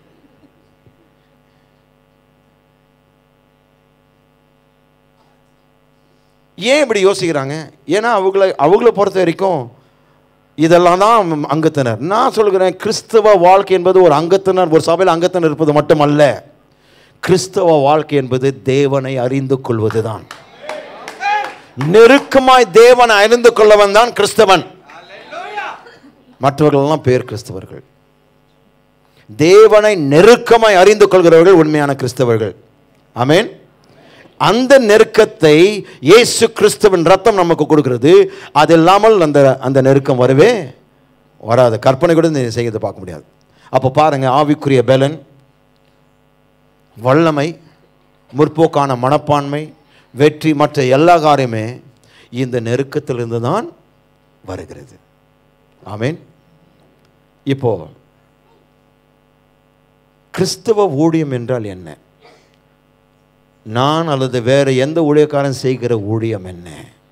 ஏன் இப்படி யோசிக்கிறாங்க ஏன்னா அவங்கள அவங்கள பொறுத்த வரைக்கும் இதெல்லாம் தான் அங்கத்தினர் நான் சொல்கிறேன் கிறிஸ்தவ வாழ்க்கை என்பது ஒரு அங்கத்தினர் ஒரு சபையில் அங்கத்தினர் இருப்பது மட்டுமல்ல கிறிஸ்தவ வாழ்க்கை என்பது தேவனை அறிந்து கொள்வதுதான் நெருக்கமாய் தேவனை அறிந்து கொள்ளவன் தான் கிறிஸ்தவன் மற்றவர்களெல்லாம் பேர் கிறிஸ்தவர்கள் தேவனை நெருக்கமாய் அறிந்து கொள்கிறவர்கள் உண்மையான கிறிஸ்தவர்கள் ஆமென் அந்த நெருக்கத்தை இயேசு கிறிஸ்துவின் ரத்தம் நமக்கு கொடுக்கிறது அது இல்லாமல் அந்த அந்த நெருக்கம் வரவே வராது கற்பனை கூட நீ செய்யறது பார்க்க முடியாது அப்போ பாருங்க ஆவிக்குரிய பலன் வல்லமை முற்போக்கான மனப்பான்மை வெற்றி மற்ற எல்லா காரியமே இந்த நெருக்கத்திலிருந்து தான் வருகிறது ஆமென் இப்போ கிறிஸ்தவ ஊழியம் என்றால் என்ன நான் அல்லது வேற எந்த ஊழியக்காரன் செய்கிற ஊழியம் என்ன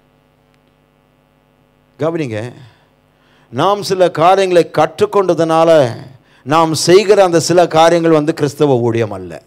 கவனிங்க நாம் சில காரியங்களை கற்றுக்கொண்டதுனால நாம் செய்கிற அந்த சில காரியங்கள் வந்து கிறிஸ்தவ ஊழியம் அல்ல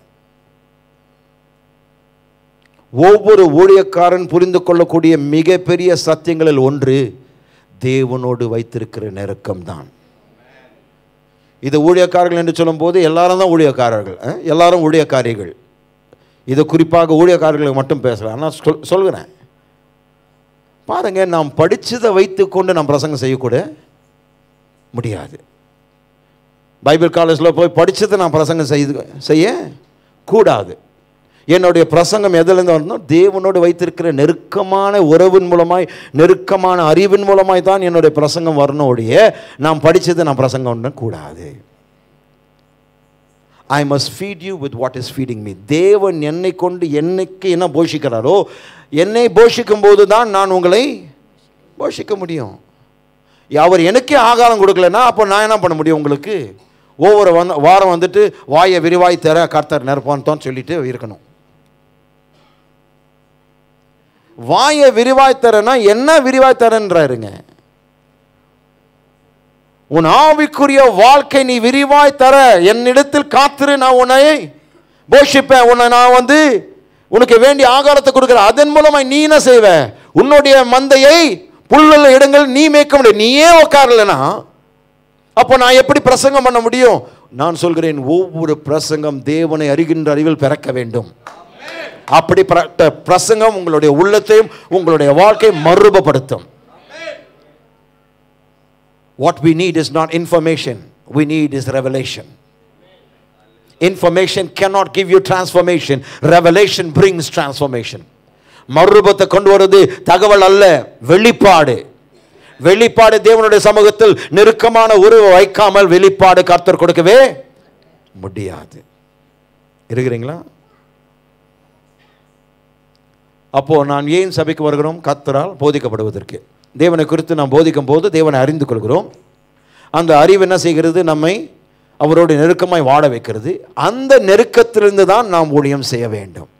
ஒவ்வொரு ஊழியக்காரன் புரிந்து கொள்ளக்கூடிய மிகப்பெரிய சத்தியங்களில் ஒன்று தேவனோடு வைத்திருக்கிற நெருக்கம்தான் இது ஊழியக்காரர்கள் என்று சொல்லும்போது எல்லாரும் தான் ஊழியக்காரர்கள் அஹ், எல்லாரும் ஊழியக்காரிகள் இது குறிப்பாக ஊழியக்காரர்களுக்கு மட்டும் பேசலாம் ஆனால் சொல் சொல்கிறேன் பாருங்க நாம் படித்ததை வைத்துக்கொண்டு நாம் பிரசங்கம் செய்யக்கூட முடியாது பைபிள் காலேஜில் போய் படித்ததை நான் பிரசங்கம் செய்து செய்ய கூடாது என்னுடைய பிரசங்கம் எதுலேருந்து வரணும் தேவனோடு வைத்திருக்கிற நெருக்கமான உறவின் மூலமாய் நெருக்கமான அறிவின் மூலமாய் தான் என்னுடைய பிரசங்கம் வரணும் ஒழிய நான் படித்ததை நான் பிரசங்கம் பண்ண கூடாது I must feed you with what is feeding me தேவன் என்னை கொண்டு என்னைக்கு என்ன போஷிக்கிறாரோ என்னை போஷிக்கும் போது தான் நான் உங்களை போஷிக்க முடியும் அவர் எனக்கே ஆகாரம் கொடுக்கலன்னா அப்போ நான் என்ன பண்ண முடியும் உங்களுக்கு ஒவ்வொரு வந்து வாரம் வந்துட்டு வாயை விரிவாய் தர கர்த்தர் நிரப்பான் சொல்லிட்டு இருக்கணும் வாயை விரிவாய் தரனா என்ன விரிவாய் தரன்றாருங்க உன் ஆவிக்குரிய வாழ்க்கை நீ விரிவாய் தர என்னிடத்தில் காத்திரு நான் உன்னை போஷிப்பேன் உன்னை நான் வந்து உனக்கு வேண்டிய ஆகாரத்தை கொடுக்குறேன் அதன் மூலமாய் நீ என்ன செய்வ உன்னுடைய மந்தையை புல்லுள்ள இடங்கள் நீ மேய்க்க முடியும் நீயே உட்காரலனா அப்போ நான் எப்படி பிரசங்கம் பண்ண முடியும் நான் சொல்கிறேன் ஒவ்வொரு பிரசங்கம் தேவனை அறிகின்ற அறிவில் பிறக்க வேண்டும் அப்படி பிற- பிரசங்கம் உங்களுடைய உள்ளத்தையும் உங்களுடைய வாழ்க்கையை மறுபப்படுத்தும் What we need is not information, we need is revelation. Information cannot give you transformation, revelation brings transformation. மறுரூபத்தை கொண்டு வருவது தகவல் அல்ல வெளிப்பாடு வெளிப்பாடு தேவனுடைய சமூகத்தில் நெருக்கமான உருவ வைக்காமல் வெளிப்பாடு கர்த்தர் கொடுக்கவே முடியாது இருக்கிறீங்களா அப்போ நான் ஏன் சபைக்கு வருகிறோம் கர்த்தரால் போதிக்கப்படுவதற்கு தேவனை குறித்து நாம் போதிக்கும் போது தேவனை அறிந்து கொள்கிறோம் அந்த அறிவு என்ன செய்கிறது நம்மை அவரோடு நெருக்கமாய் வாழ வைக்கிறது அந்த நெருக்கத்திலிருந்து தான் நாம் ஊழியம் செய்ய வேண்டும்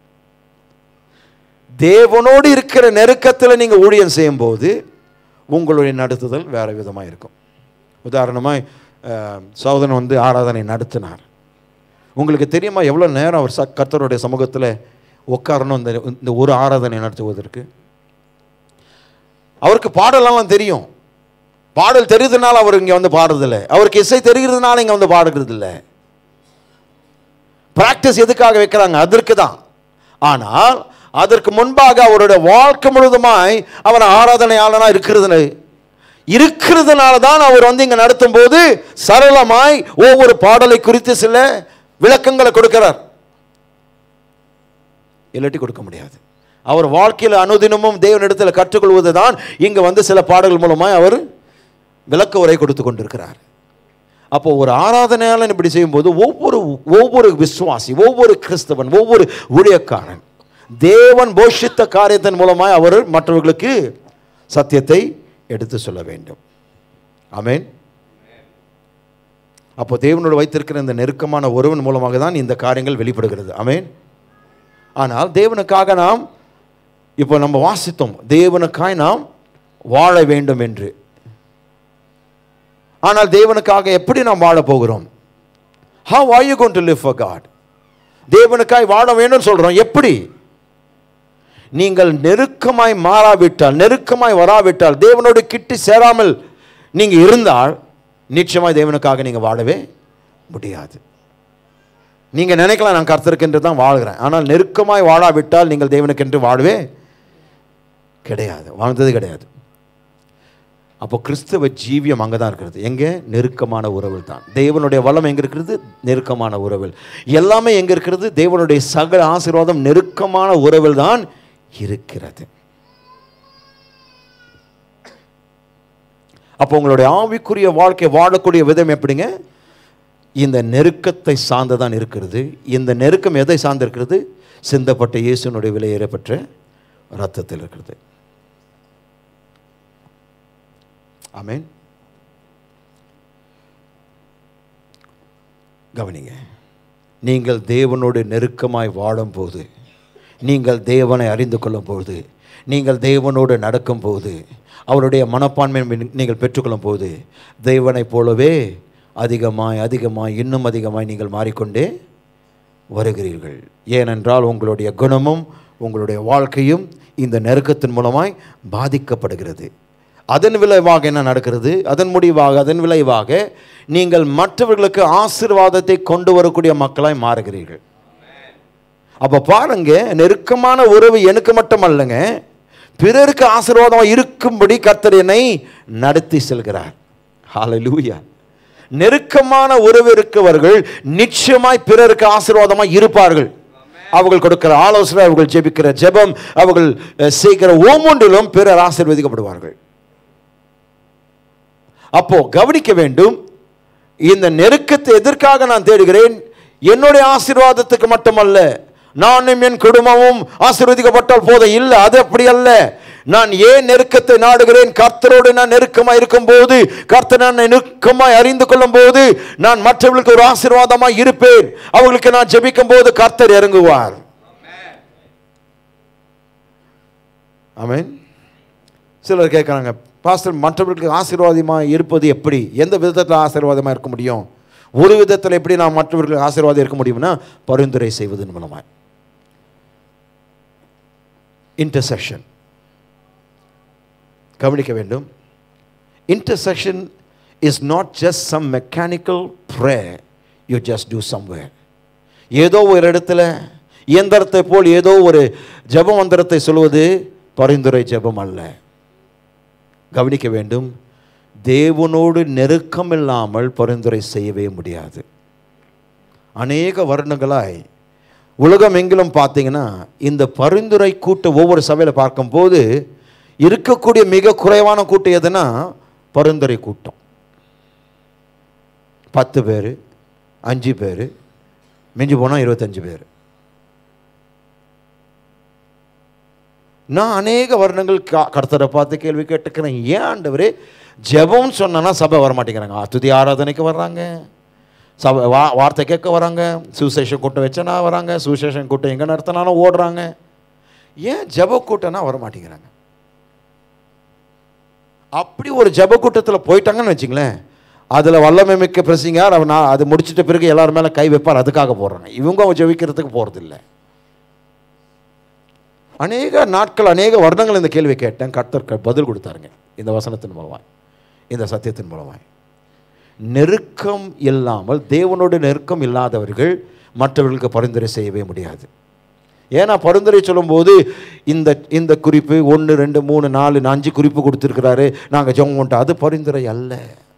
தேவனோடு இருக்கிற நெருக்கத்தில் நீங்கள் ஊழியம் செய்யும்போது உங்களுடைய நடத்துதல் வேறு விதமாக இருக்கும் உதாரணமாக சகோதரன் வந்து ஆராதனை நடத்தினார் உங்களுக்கு தெரியுமா எவ்வளோ நேரம் அவர் ச கர்த்தருடைய சமூகத்தில் உட்காரணும் இந்த இந்த ஒரு ஆராதனை நடத்துவதற்கு அவருக்கு பாடலெல்லாம் தெரியும் பாடல் தெரியுதுனால அவர் இங்கே வந்து பாடுறதில்ல அவருக்கு இசை தெரிகிறதுனால இங்கே வந்து பாடுறது இல்லை பிராக்டிஸ் எதுக்காக வைக்கிறாங்க அதற்கு தான் ஆனால் அதற்கு முன்பாக அவருடைய வாழ்க்கை முழுதுமாய் அவர் ஆராதனையாளனாக இருக்கிறது இருக்கிறதுனால தான் அவர் வந்து இங்கே நடத்தும் போது சரளமாய் ஒவ்வொரு பாடலை குறித்து சில விளக்கங்களை கொடுக்கிறார் இல்லாட்டி கொடுக்க முடியாது அவர் வாழ்க்கையில் அனுதினமும் தேவனிடத்தில் கற்றுக்கொள்வது தான் இங்கே வந்து சில பாடல்கள் மூலமாய் அவர் விளக்க உரை கொடுத்து கொண்டிருக்கிறார் அப்போ ஒரு ஆராதனையாளன் இப்படி செய்யும்போது ஒவ்வொரு ஒவ்வொரு விசுவாசி ஒவ்வொரு கிறிஸ்தவன் ஒவ்வொரு ஊழியக்காரன் தேவன் போஷித்த காரியத்தின் மூலமாய் அவர் மற்றவர்களுக்கு சத்தியத்தை எடுத்து சொல்ல வேண்டும் ஆமென் அப்போ தேவனோடு வைத்திருக்கிற இந்த நெருக்கமான உறவின் மூலமாக தான் இந்த காரியங்கள் வெளிப்படுகிறது ஆமென் ஆனால் தேவனுக்காக நாம் இப்போ நம்ம வாசித்தோம் தேவனுக்காய் நாம் வாழ வேண்டும் என்று ஆனால் தேவனுக்காக எப்படி நாம் வாழ போகிறோம் how are you going to live for god தேவனுக்காய் வாழ வேண்டும் சொல்றோம் எப்படி நீங்கள் நெருக்கமாய் மாறாவிட்டால் நெருக்கமாய் வராவிட்டால் தேவனோடு கிட்டி சேராமல் நீங்க இருந்தால் நிச்சயமாய் தேவனுக்காக நீங்க வாழவே முடியாது நீங்க நினைக்கலாம் நான் கர்த்தருக்கென்று தான் வாழ்கிறேன் ஆனால் நெருக்கமாய் வாழாவிட்டால் நீங்கள் தேவனுக்கென்று வாழவே கிடையாது வாழ்ந்தது கிடையாது அப்போ கிறிஸ்தவ ஜீவியம் அங்கே தான் இருக்கிறது எங்கே நெருக்கமான உறவில் தான் தேவனுடைய வளம் எங்கே இருக்கிறது நெருக்கமான உறவில் எல்லாமே எங்கே இருக்கிறது தேவனுடைய சகல ஆசீர்வாதம் நெருக்கமான உறவில் தான் இருக்கிறது அப்போ உங்களுடைய ஆவிக்குரிய வாழ்க்கை வாழக்கூடிய விதம் எப்படிங்க இந்த நெருக்கத்தை சார்ந்து தான் இருக்கிறது இந்த நெருக்கம் எதை சார்ந்து இருக்கிறது சிந்தப்பட்ட இயேசுனுடைய விலையேறப்பட்ட ரத்தத்தில் இருக்கிறது ஆமென் கவனிங்க நீங்கள் தேவனோடு நெருக்கமாய் வாழும்போது நீங்கள் தேவனை அறிந்து கொள்ளும் போது நீங்கள் தேவனோடு நடக்கும்போது அவருடைய மனப்பான்மை நீங்கள் பெற்றுக்கொள்ளும் போது தேவனைப் போலவே அதிகமாய் அதிகமாய் இன்னும் அதிகமாய் நீங்கள் மாறிக்கொண்டே வருகிறீர்கள் ஏனென்றால் உங்களுடைய குணமும் உங்களுடைய வாழ்க்கையும் இந்த நெருக்கத்தின் மூலமாய் பாதிக்கப்படுகிறது அதன் விளைவாக என்ன நடக்கிறது அதன் முடிவாக அதன் விளைவாக நீங்கள் மற்றவர்களுக்கு ஆசீர்வாதத்தை கொண்டு வரக்கூடிய மக்களாய் மாறுகிறீர்கள் அப்போ பாருங்க நெருக்கமான உறவு எனக்கு மட்டும் அல்லங்க பிறருக்கு ஆசீர்வாதமாக இருக்கும்படி கர்த்தர் என்னை நடத்தி செல்கிறார் ஹalleluya நெருக்கமான உறவு இருக்கவர்கள் நிச்சயமாய் பிறருக்கு ஆசீர்வாதமாக இருப்பார்கள் அவர்கள் கொடுக்கிற ஆலோசனை அவர்கள் ஜெபிக்கிற ஜெபம் அவர்கள் அஹ், செய்கிற ஒவ்வொன்றிலும் பிறர் ஆசீர்வதிக்கப்படுவார்கள் அப்போ கவனிக்க வேண்டும் இந்த நெருக்கத்தை எதற்காக நான் தேடுகிறேன் என்னுடைய ஆசீர்வாதத்துக்கு மட்டுமல்ல நானும் என் குடும்பமும் ஆசீர்வதிக்கப்பட்டால் போதும் இல்லை அது அப்படி அல்ல நான் ஏன் நெருக்கத்தை நாடுகிறேன் கர்த்தரோடு நான் நெருக்கமாக இருக்கும்போது கர்த்தர் நான் நெருக்கமாய் அறிந்து கொள்ளும் போது நான் மற்றவர்களுக்கு ஒரு ஆசீர்வாதமாய் இருப்பேன் அவர்களுக்கு நான் ஜெபிக்கும் போது கர்த்தர் இறங்குவார் ஆமென் சிலர் கேட்குறாங்க பாஸ்டர் மற்றவர்களுக்கு ஆசீர்வாதமாக இருப்பது எப்படி எந்த விதத்தில் ஆசீர்வாதமாக இருக்க முடியும் ஒரு விதத்தில் எப்படி நான் மற்றவர்களுக்கு ஆசீர்வாதம் இருக்க முடியும்னா பரிந்துரை செய்வதன் மூலமாக இன்டர்செக்ஷன் கவனிக்க வேண்டும் intercession is not just some mechanical pray you just do somewhere ஏதோ ஒரு இடத்துல இயந்திரத்தை போல் ஏதோ ஒரு ஜெப மந்திரத்தை சொல்வது பரிந்துரை ஜெபம் அல்ல கவனிக்க வேண்டும் தேவனோடு நெருக்கம் இல்லாமல் பரிந்துரை செய்யவே முடியாது அநேக வருடங்களாய் உலகம் எங்கிலும் பார்த்தீங்கன்னா இந்த பரிந்துரை கூட்ட ஒவ்வொரு சபையில் பார்க்கும்போது இருக்கக்கூடிய மிக குறைவான கூட்டம் எதுனா பரிந்துரை கூட்டம் பத்து பேர் அஞ்சு பேர் மிஞ்சி போனால் இருபத்தஞ்சு பேர் நான் அநேக வருடங்கள் கா- கர்த்தரை பார்த்து கேள்வி கேட்டுக்கிறேன் ஏன் ஆண்டவரே ஜெபம்னு சொன்னா சபை வர மாட்டேங்கிறாங்க துதி ஆராதனைக்கு வர்றாங்க சபை வா வார்த்தை கேட்க வராங்க சுசேஷன் கூட்டம் வச்சனா வராங்க சுசேஷன் கூட்டம் எங்கே நடத்தினாலும் ஓடுறாங்க ஏன் ஜெப கூட்டம்னா வர மாட்டேங்கிறாங்க அப்படி ஒரு ஜெப கூட்டத்தில் போயிட்டாங்கன்னு வச்சுங்களேன் அதில் வல்லமை மிக்க பிரசிங்கார் அவர் நான் அது முடிச்சிட்ட பிறகு எல்லாரும் மேலே கை வைப்பார் அதுக்காக போடுறாங்க இவங்க அவங்க ஜெபிக்கிறதுக்கு போகிறதில்ல அநேக நாட்கள் அநேக வருடங்கள் இந்த கேள்வி கேட்டேன் கர்த்தர் க- பதில் கொடுத்தாருங்க இந்த வசனத்தின் மூலமாய் இந்த சத்தியத்தின் மூலமாய் நெருக்கம் இல்லாமல் தேவனோடு நெருக்கம் இல்லாதவர்கள் மற்றவர்களுக்கு பரிந்துரை செய்யவே முடியாது ஏன்னா பரிந்துரை சொல்லும்போது இந்த இந்த குறிப்பு ஒன்று ரெண்டு மூணு நாலு அஞ்சு குறிப்பு கொடுத்துருக்கிறாரு நாங்கள் ஜெபம் பண்ணிட்டோம் அது பரிந்துரை அல்ல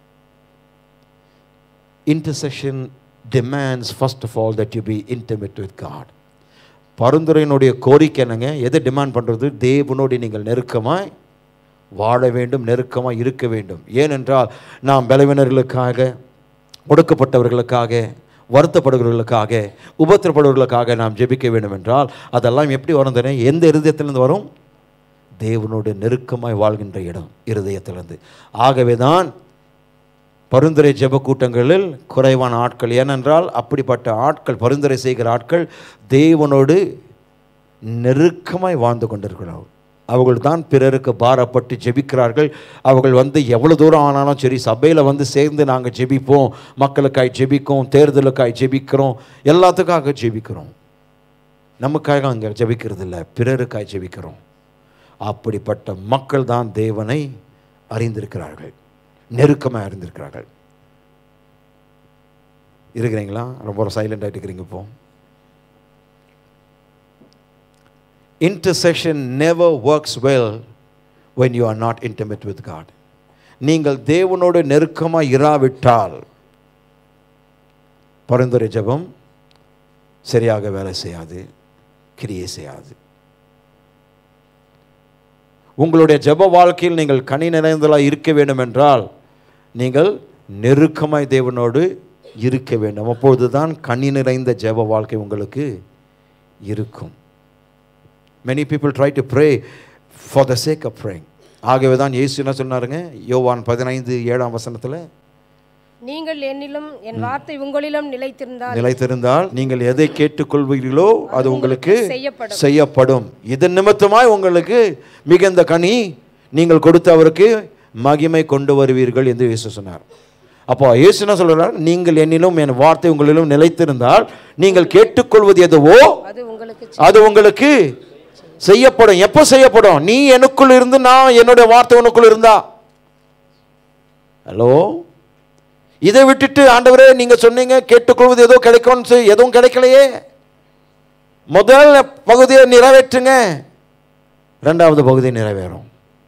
intercession demands first of all that you be intimate with God பரிந்துரையினுடைய கோரிக்கை என்னங்க எதை டிமாண்ட் பண்ணுறது தேவனோடு நீங்கள் நெருக்கமாய் வாழ வேண்டும் நெருக்கமாக இருக்க வேண்டும் ஏனென்றால் நாம் பலவினர்களுக்காக ஒடுக்கப்பட்டவர்களுக்காக வருத்தப்படுகிறவர்களுக்காக உபத்திரப்படுவர்களுக்காக நாம் ஜெபிக்க வேண்டும் என்றால் அதெல்லாம் எப்படி வரும் தெரியும் எந்த இருதயத்திலிருந்து வரும் தேவனோடு நெருக்கமாய் வாழ்கின்ற இடம் இருதயத்திலிருந்து ஆகவே தான் பரிந்துரை ஜெப கூட்டங்களில் குறைவான ஆட்கள் ஏனென்றால் அப்படிப்பட்ட ஆட்கள் பரிந்துரை செய்கிற ஆட்கள் தேவனோடு நெருக்கமாய் வாழ்ந்து கொண்டிருக்கிறார்கள் அவர்கள் தான் பிறருக்கு பாரப்பட்டு ஜெபிக்கிறார்கள் அவர்கள் வந்து எவ்வளோ தூரம் ஆனாலும் சரி சபையில் வந்து சேர்ந்து நாங்கள் ஜெபிப்போம் மக்களுக்காய் ஜெபிக்கும் தேர்தலுக்காய் ஜெபிக்கிறோம் எல்லாத்துக்காக ஜெபிக்கிறோம் நமக்காக அங்கே ஜெபிக்கிறது இல்லை பிறருக்காய் ஜெபிக்கிறோம் அப்படிப்பட்ட மக்கள் தான் தேவனை அறிந்திருக்கிறார்கள் நெருக்கமாக அறிந்திருக்கிறார்கள் இருக்கிறீங்களா ரொம்ப சைலண்ட் ஆகிட்டு இருக்கிறீங்க இப்போ intercession never works well when you are not intimate with God நீங்கள் தேவனோடு நெருக்கமாக இராவிட்டால் பரிந்துரை ஜெபம் சரியாக வேலை செய்யாது கிரியை செய்யாது உங்களுடைய ஜெப வாழ்க்கையில் நீங்கள் கனி நிறைந்தலாக இருக்க வேண்டும் என்றால் நீங்கள் நெருக்கமாய் தேவனோடு இருக்க வேண்டும் அப்பொழுது தான் கனி நிறைந்த ஜெப வாழ்க்கை உங்களுக்கு இருக்கும் many people try to pray for the sake of praying ஆகவே தான் இயேசு என்ன சொன்னாருங்க யோவான் பதினைந்து ஏழாம் வசனத்தில் நீங்கள் என்னிலும் என் வார்த்தை உங்களிலும் நிலைத்திருந்தால் நிலைத்திருந்தால் நீங்கள் எதை கேட்டுக்கொள்வீர்களோ அது உங்களுக்கு செய்யப்படும். செய்யப்படும் இதன் நிமித்தமாய் உங்களுக்கு மிகுந்த கனி நீங்கள் கொடுத்த அவருக்கு மகிமை கொண்டு வருவீர்கள் என்று இயேசு சொன்னார் அப்போ இயேசு என்ன சொல்றார் நீங்கள் என்னிலும் என் வார்த்தை உங்களிலும் நிலைத்திருந்தால் நீங்கள் கேட்டுக்கொள்வது எதுவோ அது உங்களுக்கு அது உங்களுக்கு செய்யப்படும் எப்போ செய்யப்படும் நீ எனக்குள் இருந்து நான் என்னுடைய வார்த்தை உனக்குள் இருந்தா ஹலோ இதை விட்டுட்டு ஆண்டவரே நீங்க சொன்னீங்க கேட்டுக்கொள்வது ஏதோ கிடைக்கும்னு சொல்லி எதுவும் கிடைக்கலையே முதல் பகுதியை நிறைவேற்றுங்க ரெண்டாவது பகுதி நிறைவேறும்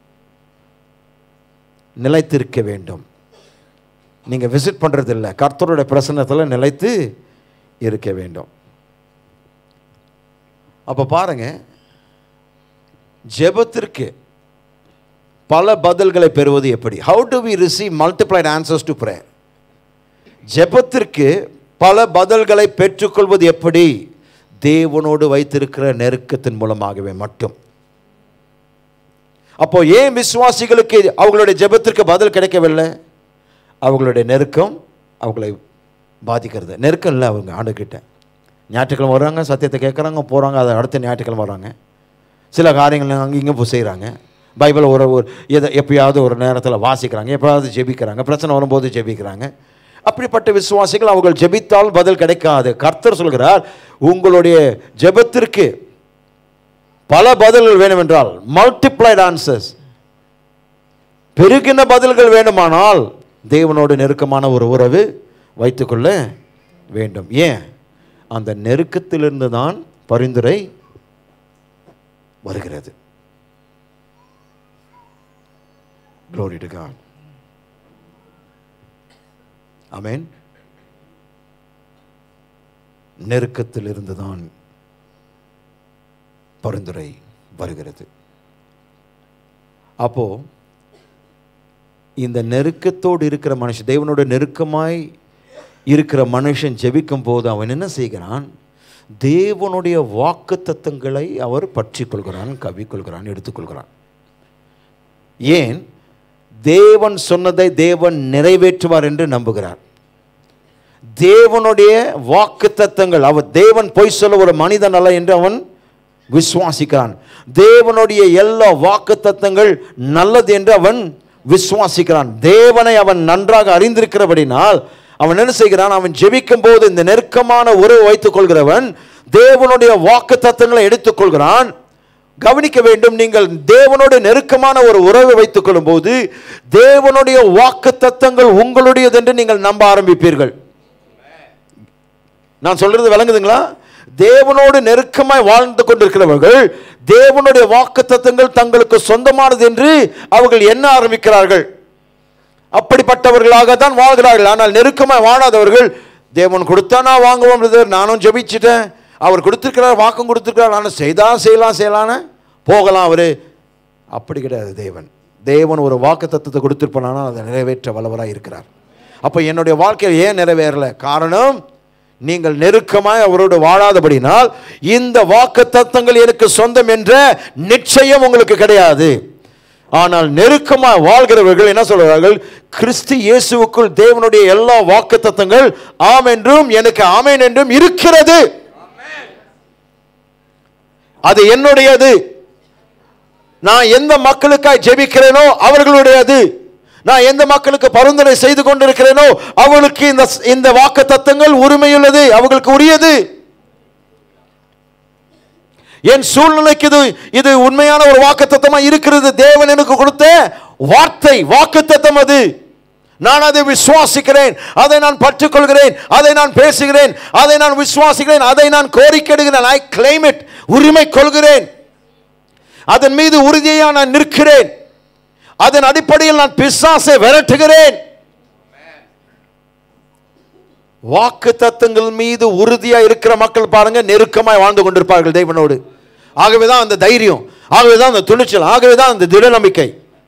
நிலைத்திருக்க வேண்டும் நீங்க விசிட் பண்றது இல்லை கர்த்தருடைய பிரசன்னத்தில் நிலைத்து இருக்க வேண்டும் அப்ப பாருங்க ஜெபத்திற்கு பல பதில்களை பெறுவது எப்படி how do we receive multiplied answers to prayer ஜெபத்திற்கு பல பதில்களை பெற்றுக்கொள்வது எப்படி தேவனோடு வைத்திருக்கிற நெருக்கத்தின் மூலமாகவே மட்டும் அப்போ ஏன் விசுவாசிகளுக்கு அவங்களுடைய ஜெபத்திற்கு பதில் கிடைக்கவில்லை அவங்களுடைய நெருக்கம் அவங்களை பாதிக்கிறது நெருக்கம் இல்லை அவங்க ஆண்டுக்கிட்ட ஞாயிற்றுக்கிழமை வர்றாங்க சத்தியத்தை கேட்குறாங்க போகிறாங்க அதை அடுத்த ஞாயிற்றுக்கிழமை வர்றாங்க சில காரியங்கள் அங்கே இங்கே போய் செய்கிறாங்க பைபிளை ஒரு ஒரு எதை எப்பயாவது ஒரு நேரத்தில் வாசிக்கிறாங்க எப்பயாவது ஜெபிக்கிறாங்க பிரச்சனை வரும்போது ஜெபிக்கிறாங்க அப்படிப்பட்ட விசுவாசிகள் அவர்கள் ஜெபித்தால் பதில் கிடைக்காது கர்த்தர் சொல்கிறார் உங்களுடைய ஜெபத்திற்கு பல பதில்கள் வேண்டுமென்றால் மல்டிப்ளைட் ஆன்சர்ஸ் பெருகின பதில்கள் வேண்டுமானால் தேவனோடு நெருக்கமான ஒரு உறவு வைத்துக்கொள்ள வேண்டும் ஏன் அந்த நெருக்கத்திலிருந்து தான் பரிந்துரை வருகிறது Glory to God. ஆமென் நெருக்கத்தில் இருந்து தான் பரிந்துரை வருகிறது அப்போ இந்த நெருக்கத்தோடு இருக்கிற மனுஷன் தேவனோட நெருக்கமாய் இருக்கிற மனுஷன் ஜெபிக்கும் போது அவன் என்ன செய்கிறான் தேவனுடைய வாக்கு தத்தங்களை அவர் பற்றி கொள்கிறான் கவிக்கொள்கிறான் எடுத்துக்கொள்கிறான் ஏன் தேவன் சொன்னதை தேவன் நிறைவேற்றுவார் என்று நம்புகிறார் தேவனுடைய வாக்கு தத்தங்கள் அவர் தேவன் பொய் சொல்ல ஒரு மனிதன் அல்ல என்று அவன் விசுவாசிக்கிறான் தேவனுடைய எல்லா வாக்கு தத்தங்கள் நல்லது என்று அவன் விசுவாசிக்கிறான் தேவனை அவன் நன்றாக அறிந்திருக்கிறபடினால் அவன் என்ன செய்கிறான் அவன் ஜெபிக்கும் போது இந்த நெருக்கமான உறவு வைத்துக் கொள்கிறவன் தேவனுடைய வாக்கு தத்தங்களை எடுத்துக்கொள்கிறான் கவனிக்க வேண்டும் நீங்கள் தேவனோடு நெருக்கமான ஒரு உறவை வைத்துக் கொள்ளும் போது தேவனுடைய வாக்கு தத்தங்கள் உங்களுடையது என்று நீங்கள் நம்ப ஆரம்பிப்பீர்கள் நான் சொல்றது விளங்குதுங்களா தேவனோடு நெருக்கமாய் வாழ்ந்து கொண்டிருக்கிறவர்கள் தேவனுடைய வாக்கு தத்தங்கள் தங்களுக்கு சொந்தமானது என்று அவர்கள் எண்ண ஆரம்பிக்கிறார்கள் அப்படிப்பட்டவர்களாக தான் வாழ்கிறார்கள் ஆனால் நெருக்கமாய் வாழாதவர்கள் தேவன் கொடுத்தா நான் வாங்குவோம் brother. நானும் ஜெபிச்சிட்டேன் அவர் கொடுத்துருக்கிறார் வாக்கும் கொடுத்துருக்கிறார் நான் செய்தா செய்யலாம் செய்யலான்னு போகலாம் அவரு அப்படி கிடையாது தேவன் தேவன் ஒரு வாக்கு தத்துவத்தை கொடுத்துருப்பானா அதை நிறைவேற்ற வல்லவராக இருக்கிறார் அப்போ என்னுடைய வாழ்க்கையில் ஏன் நிறைவேறல காரணம் நீங்கள் நெருக்கமாய் அவரோடு வாழாதபடினால் இந்த வாக்கு தத்தங்கள் எனக்கு சொந்தம் என்ற நிச்சயம் உங்களுக்கு கிடையாது ஆனால் நெருக்கமாய் வாழ்கிறவர்கள் என்ன சொல்கிறார்கள் கிறிஸ்து இயேசுவுக்குள் தேவனுடைய எல்லா வாக்கு தத்தங்கள் ஆம் என்றும் எனக்கு ஆமேன் என்றும் இருக்கிறது அது என்னுடையது நான் எந்த மக்களுக்காய் ஜெபிக்கிறேனோ அவர்களுடையது நான் எந்த மக்களுக்கு பரிந்துரை செய்து கொண்டிருக்கிறேனோ அவர்களுக்கு இந்த இந்த வாக்கு தத்தங்கள் உரிமையுள்ளது அவர்களுக்கு உரியது என் சூழ்நிலைக்கு இது இது உண்மையான ஒரு வாக்குத்தத்தமா இருக்கிறது தேவன் எனக்கு கொடுத்த வார்த்தை வாக்குத்தத்தம் அது நான் அதை விசுவாசிக்கிறேன் அதை நான் பற்றுக்கொள்கிறேன் அதை நான் பேசுகிறேன் அதை நான் விசுவாசிக்கிறேன் அதை நான் கோரிக்கையிடுகிறேன் ஐ கிளைம் இட் உரிமை கொள்கிறேன் அதன் மீது உறுதியா நான் நிற்கிறேன் அதன் அடிப்படையில் நான் பிசாசை விரட்டுகிறேன் வாக்கு தத்தங்கள் மீது உறுதியா இருக்கிற மக்கள் பாருங்க நெருக்கமாய் வாழ்ந்து கொண்டிருப்பார்கள் தேவனோடு ஆகவேதான் அந்த தைரியம் ஆகவேதான் அந்த துணிச்சல் ஆகவேதான் அந்த திட நம்பிக்கை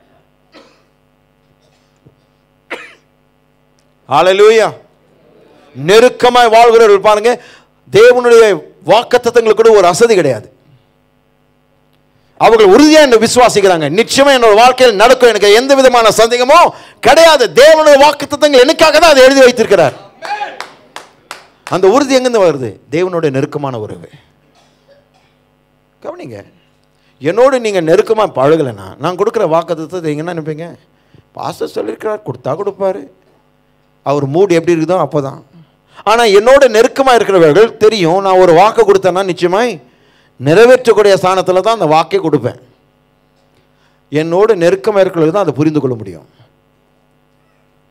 ஹalleluya நெருக்கமாய் வாழ்கிறவர்கள் பாருங்க தேவனுடைய வாக்குத்தத்தங்களுக்கு கூட ஒரு அசதி கிடையாது அவர்கள் உறுதியா என்ன விசுவாசிக்கிறாங்க நிச்சயமா என்னோட வாழ்க்கையில் நடக்கும் எனக்கு எந்த விதமான சந்தேகமோ கிடையாது தேவனுடைய வாக்குத்தத்தங்கள் எனக்காக தான் அதை எழுதி வைத்திருக்கிறார் அந்த உறுதி எங்கிருந்து வருது தேவனுடைய நெருக்கமான உறவு கவனிங்க என்னோடு நீங்கள் நெருக்கமாக பழகலைன்னா நான் கொடுக்குற வாக்குத்தத்தை நீங்கள் என்ன நினைப்பீங்க பாஸ்டர் சொல்லியிருக்கிறார் கொடுத்தா கொடுப்பாரு அவர் மூடு எப்படி இருக்குதோ அப்போ தான் ஆனால் என்னோட நெருக்கமாக இருக்கிறவர்கள் தெரியும் நான் ஒரு வாக்கு கொடுத்தேன்னா நிச்சயமாய் நிறைவேற்றக்கூடிய ஸ்தானத்தில் தான் அந்த வாக்கே கொடுப்பேன் என்னோடு நெருக்கமாக இருக்கிறவர்கள் தான் அதை புரிந்து கொள்ள முடியும்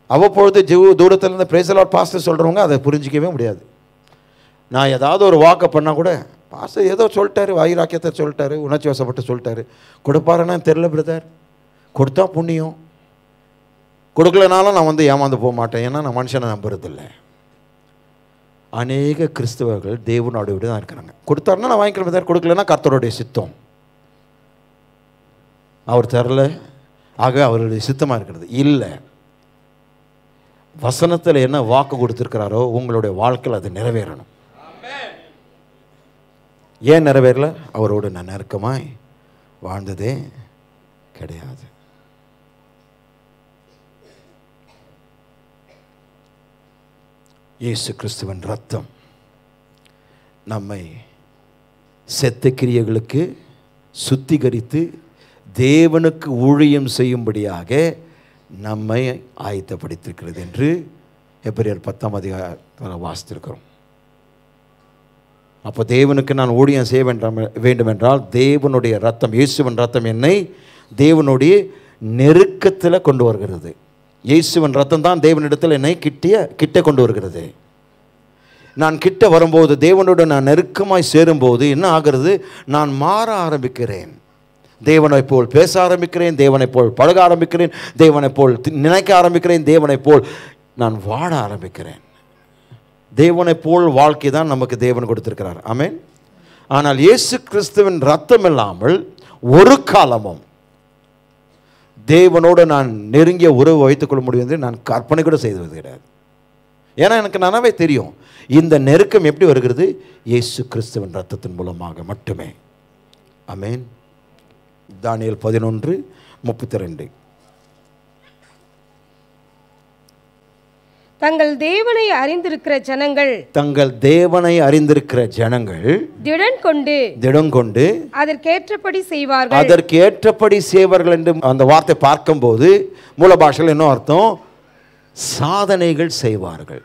அவ்வப்பொழுது ஜீவ தூரத்தில் இருந்து பிரேசலாட் பாஸ்டர் சொல்கிறவங்க அதை புரிஞ்சிக்கவே முடியாது நான் ஏதாவது ஒரு வாக்கை பண்ணால் கூட பாஸ்டர் ஏதோ சொல்லிட்டாரு வாயிராக்கியத்தை சொல்லிட்டாரு உணர்ச்சி வசப்பட்டு சொல்லிட்டாரு கொடுப்பாருன்னா தெரில பிரதர் கொடுத்தா புண்ணியம் கொடுக்கலனாலும் நான் வந்து ஏமாந்து போக மாட்டேன் ஏன்னா நான் மனுஷனை நம்புறதில்ல அநேக கிறிஸ்தவர்கள் தேவனோட விட தான் இருக்கிறாங்க கொடுத்தாருன்னா நான் வாங்கிக்கிறேன் பிரதர் கொடுக்கலன்னா கர்த்தருடைய சித்தம் அவர் தரல ஆக அவருடைய சித்தமாக இருக்கிறது இல்லை வசனத்தில் என்ன வாக்கு கொடுத்துருக்கிறாரோ உங்களுடைய வாழ்க்கையில் அது நிறைவேறணும் ஏன் நிறைவேறல அவரோடு நான் நெருக்கமாய் வாழ்ந்ததே கிடையாது இயேசு கிறிஸ்துவின் ரத்தம் நம்மை செத்த கிரியைகளுக்கு சுத்திகரித்து தேவனுக்கு ஊழியம் செய்யும்படியாக நம்மை ஆயத்தப்படுத்திருக்கிறது என்று எப்பிரியர் பத்தாம் அதிகாரத்தில் வாசித்திருக்கிறோம் அப்போ தேவனுக்கு நான் ஊழியம் செய்ய வேண்டாம் வேண்டுமென்றால் தேவனுடைய ரத்தம் இயேசுவின் ரத்தம் என்னை தேவனுடைய நெருக்கத்தில் கொண்டு வருகிறது இயேசுவின் ரத்தம் தான் தேவனிடத்தில் என்னை கிட்டிய கிட்ட கொண்டு வருகிறது நான் கிட்ட வரும்போது தேவனோடு நான் நெருக்கமாய் சேரும்போது என்ன ஆகிறது நான் மாற ஆரம்பிக்கிறேன் தேவனைப் போல் பேச ஆரம்பிக்கிறேன் தேவனைப் போல் பழக ஆரம்பிக்கிறேன் தேவனைப் போல் தி- நினைக்க ஆரம்பிக்கிறேன் தேவனைப் போல் நான் வாழ ஆரம்பிக்கிறேன் தேவனைப் போல் வாழ்க்கை தான் நமக்கு தேவன் கொடுத்திருக்கிறார் ஆமென் ஆனால் இயேசு கிறிஸ்துவின் ரத்தம் இல்லாமல் ஒரு காலமும் தேவனோடு நான் நெருங்கிய உறவு வைத்துக்கொள்ள முடியும் என்று நான் கற்பனை கூட செய்தது கிடையாது ஏன்னா எனக்கு நனவே தெரியும் இந்த நெருக்கம் எப்படி வருகிறது இயேசு கிறிஸ்துவின் ரத்தத்தின் மூலமாக மட்டுமே ஆமென் தானியேல் பதினொன்று முப்பத்தி ரெண்டு தங்கள் தேவனை அறிந்திருக்கிற ஜனங்கள் தங்கள் தேவனை அறிந்திருக்கிற ஜனங்கள் திடன் கொண்டு திடம் கொண்டு அதற்கேற்றபடி செய்வார்கள் அதற்கு ஏற்றபடி செய்வார்கள் என்று அந்த வார்த்தை பார்க்கும்போது மூல பாஷையில் என்ன அர்த்தம் சாதனைகள் செய்வார்கள்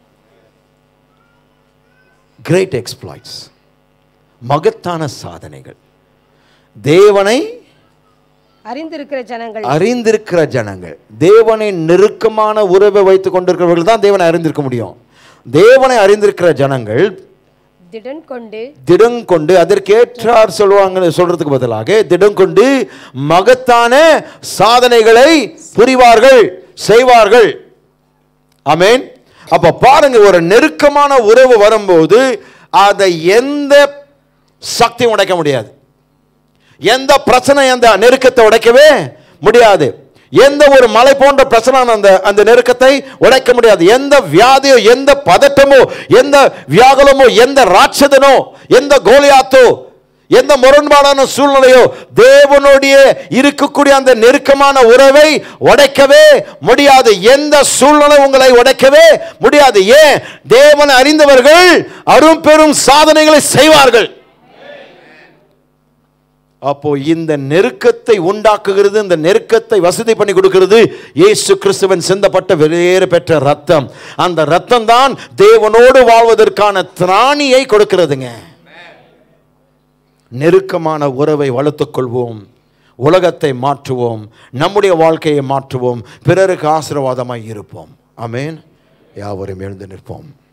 கிரேட் எக்ஸ்ப்ளாய்ட்ஸ் மகத்தான சாதனைகள் தேவனை அறிந்திருக்கிற ஜனங்கள் அறிந்திருக்கிற ஜனங்கள் தேவனை நெருக்கமான உறவை வைத்துக் கொண்டிருக்கிறவர்கள் தான் தேவனை அறிந்திருக்க முடியும் தேவனை அறிந்திருக்கிற ஜனங்கள் திடன் கொண்டு திடம் கொண்டு அதற்கேற்றார் சொல்லுவாங்க சொல்றதுக்கு பதிலாக திடம் கொண்டு மகத்தான சாதனைகளை புரிவார்கள் செய்வார்கள் ஆமென் அப்ப பாருங்க ஒரு நெருக்கமான உறவு வரும்போது அதை எந்த சக்தியும் உடைக்க முடியாது எந்த பிரச்சனை அந்த நெருக்கத்தை உடைக்கவே முடியாது எந்த ஒரு மலை போன்ற பிரச்சனை அந்த அந்த நெருக்கத்தை உடைக்க முடியாது எந்த வியாதியோ எந்த பதட்டமோ எந்த வியாகுலமோ எந்த ராட்சதனோ எந்த கோலியாத்தோ எந்த முரண்பாடான சூழ்நிலையோ தேவனுடைய இருக்கக்கூடிய அந்த நெருக்கமான உறவை உடைக்கவே முடியாது எந்த சூழ்நிலை உங்களை உடைக்கவே முடியாது ஏன் தேவனை அறிந்தவர்கள் அரும் பெரும் சாதனைகளை செய்வார்கள் அப்போ இந்த நெருக்கத்தை உண்டாக்குகிறது இந்த நெருக்கத்தை வசதி பண்ணி கொடுக்கிறது இயேசு கிறிஸ்துவன் சிந்தப்பட்ட வெளியேற பெற்ற ரத்தம் அந்த ரத்தம் தான் தேவனோடு வாழ்வதற்கான திராணியை கொடுக்கிறதுங்க நெருக்கமான உறவை வளர்த்துக் கொள்வோம் உலகத்தை மாற்றுவோம் நம்முடைய வாழ்க்கையை மாற்றுவோம் பிறருக்கு ஆசீர்வாதமாய் இருப்போம் ஆமென் யாவரும் எழுந்து நிற்போம்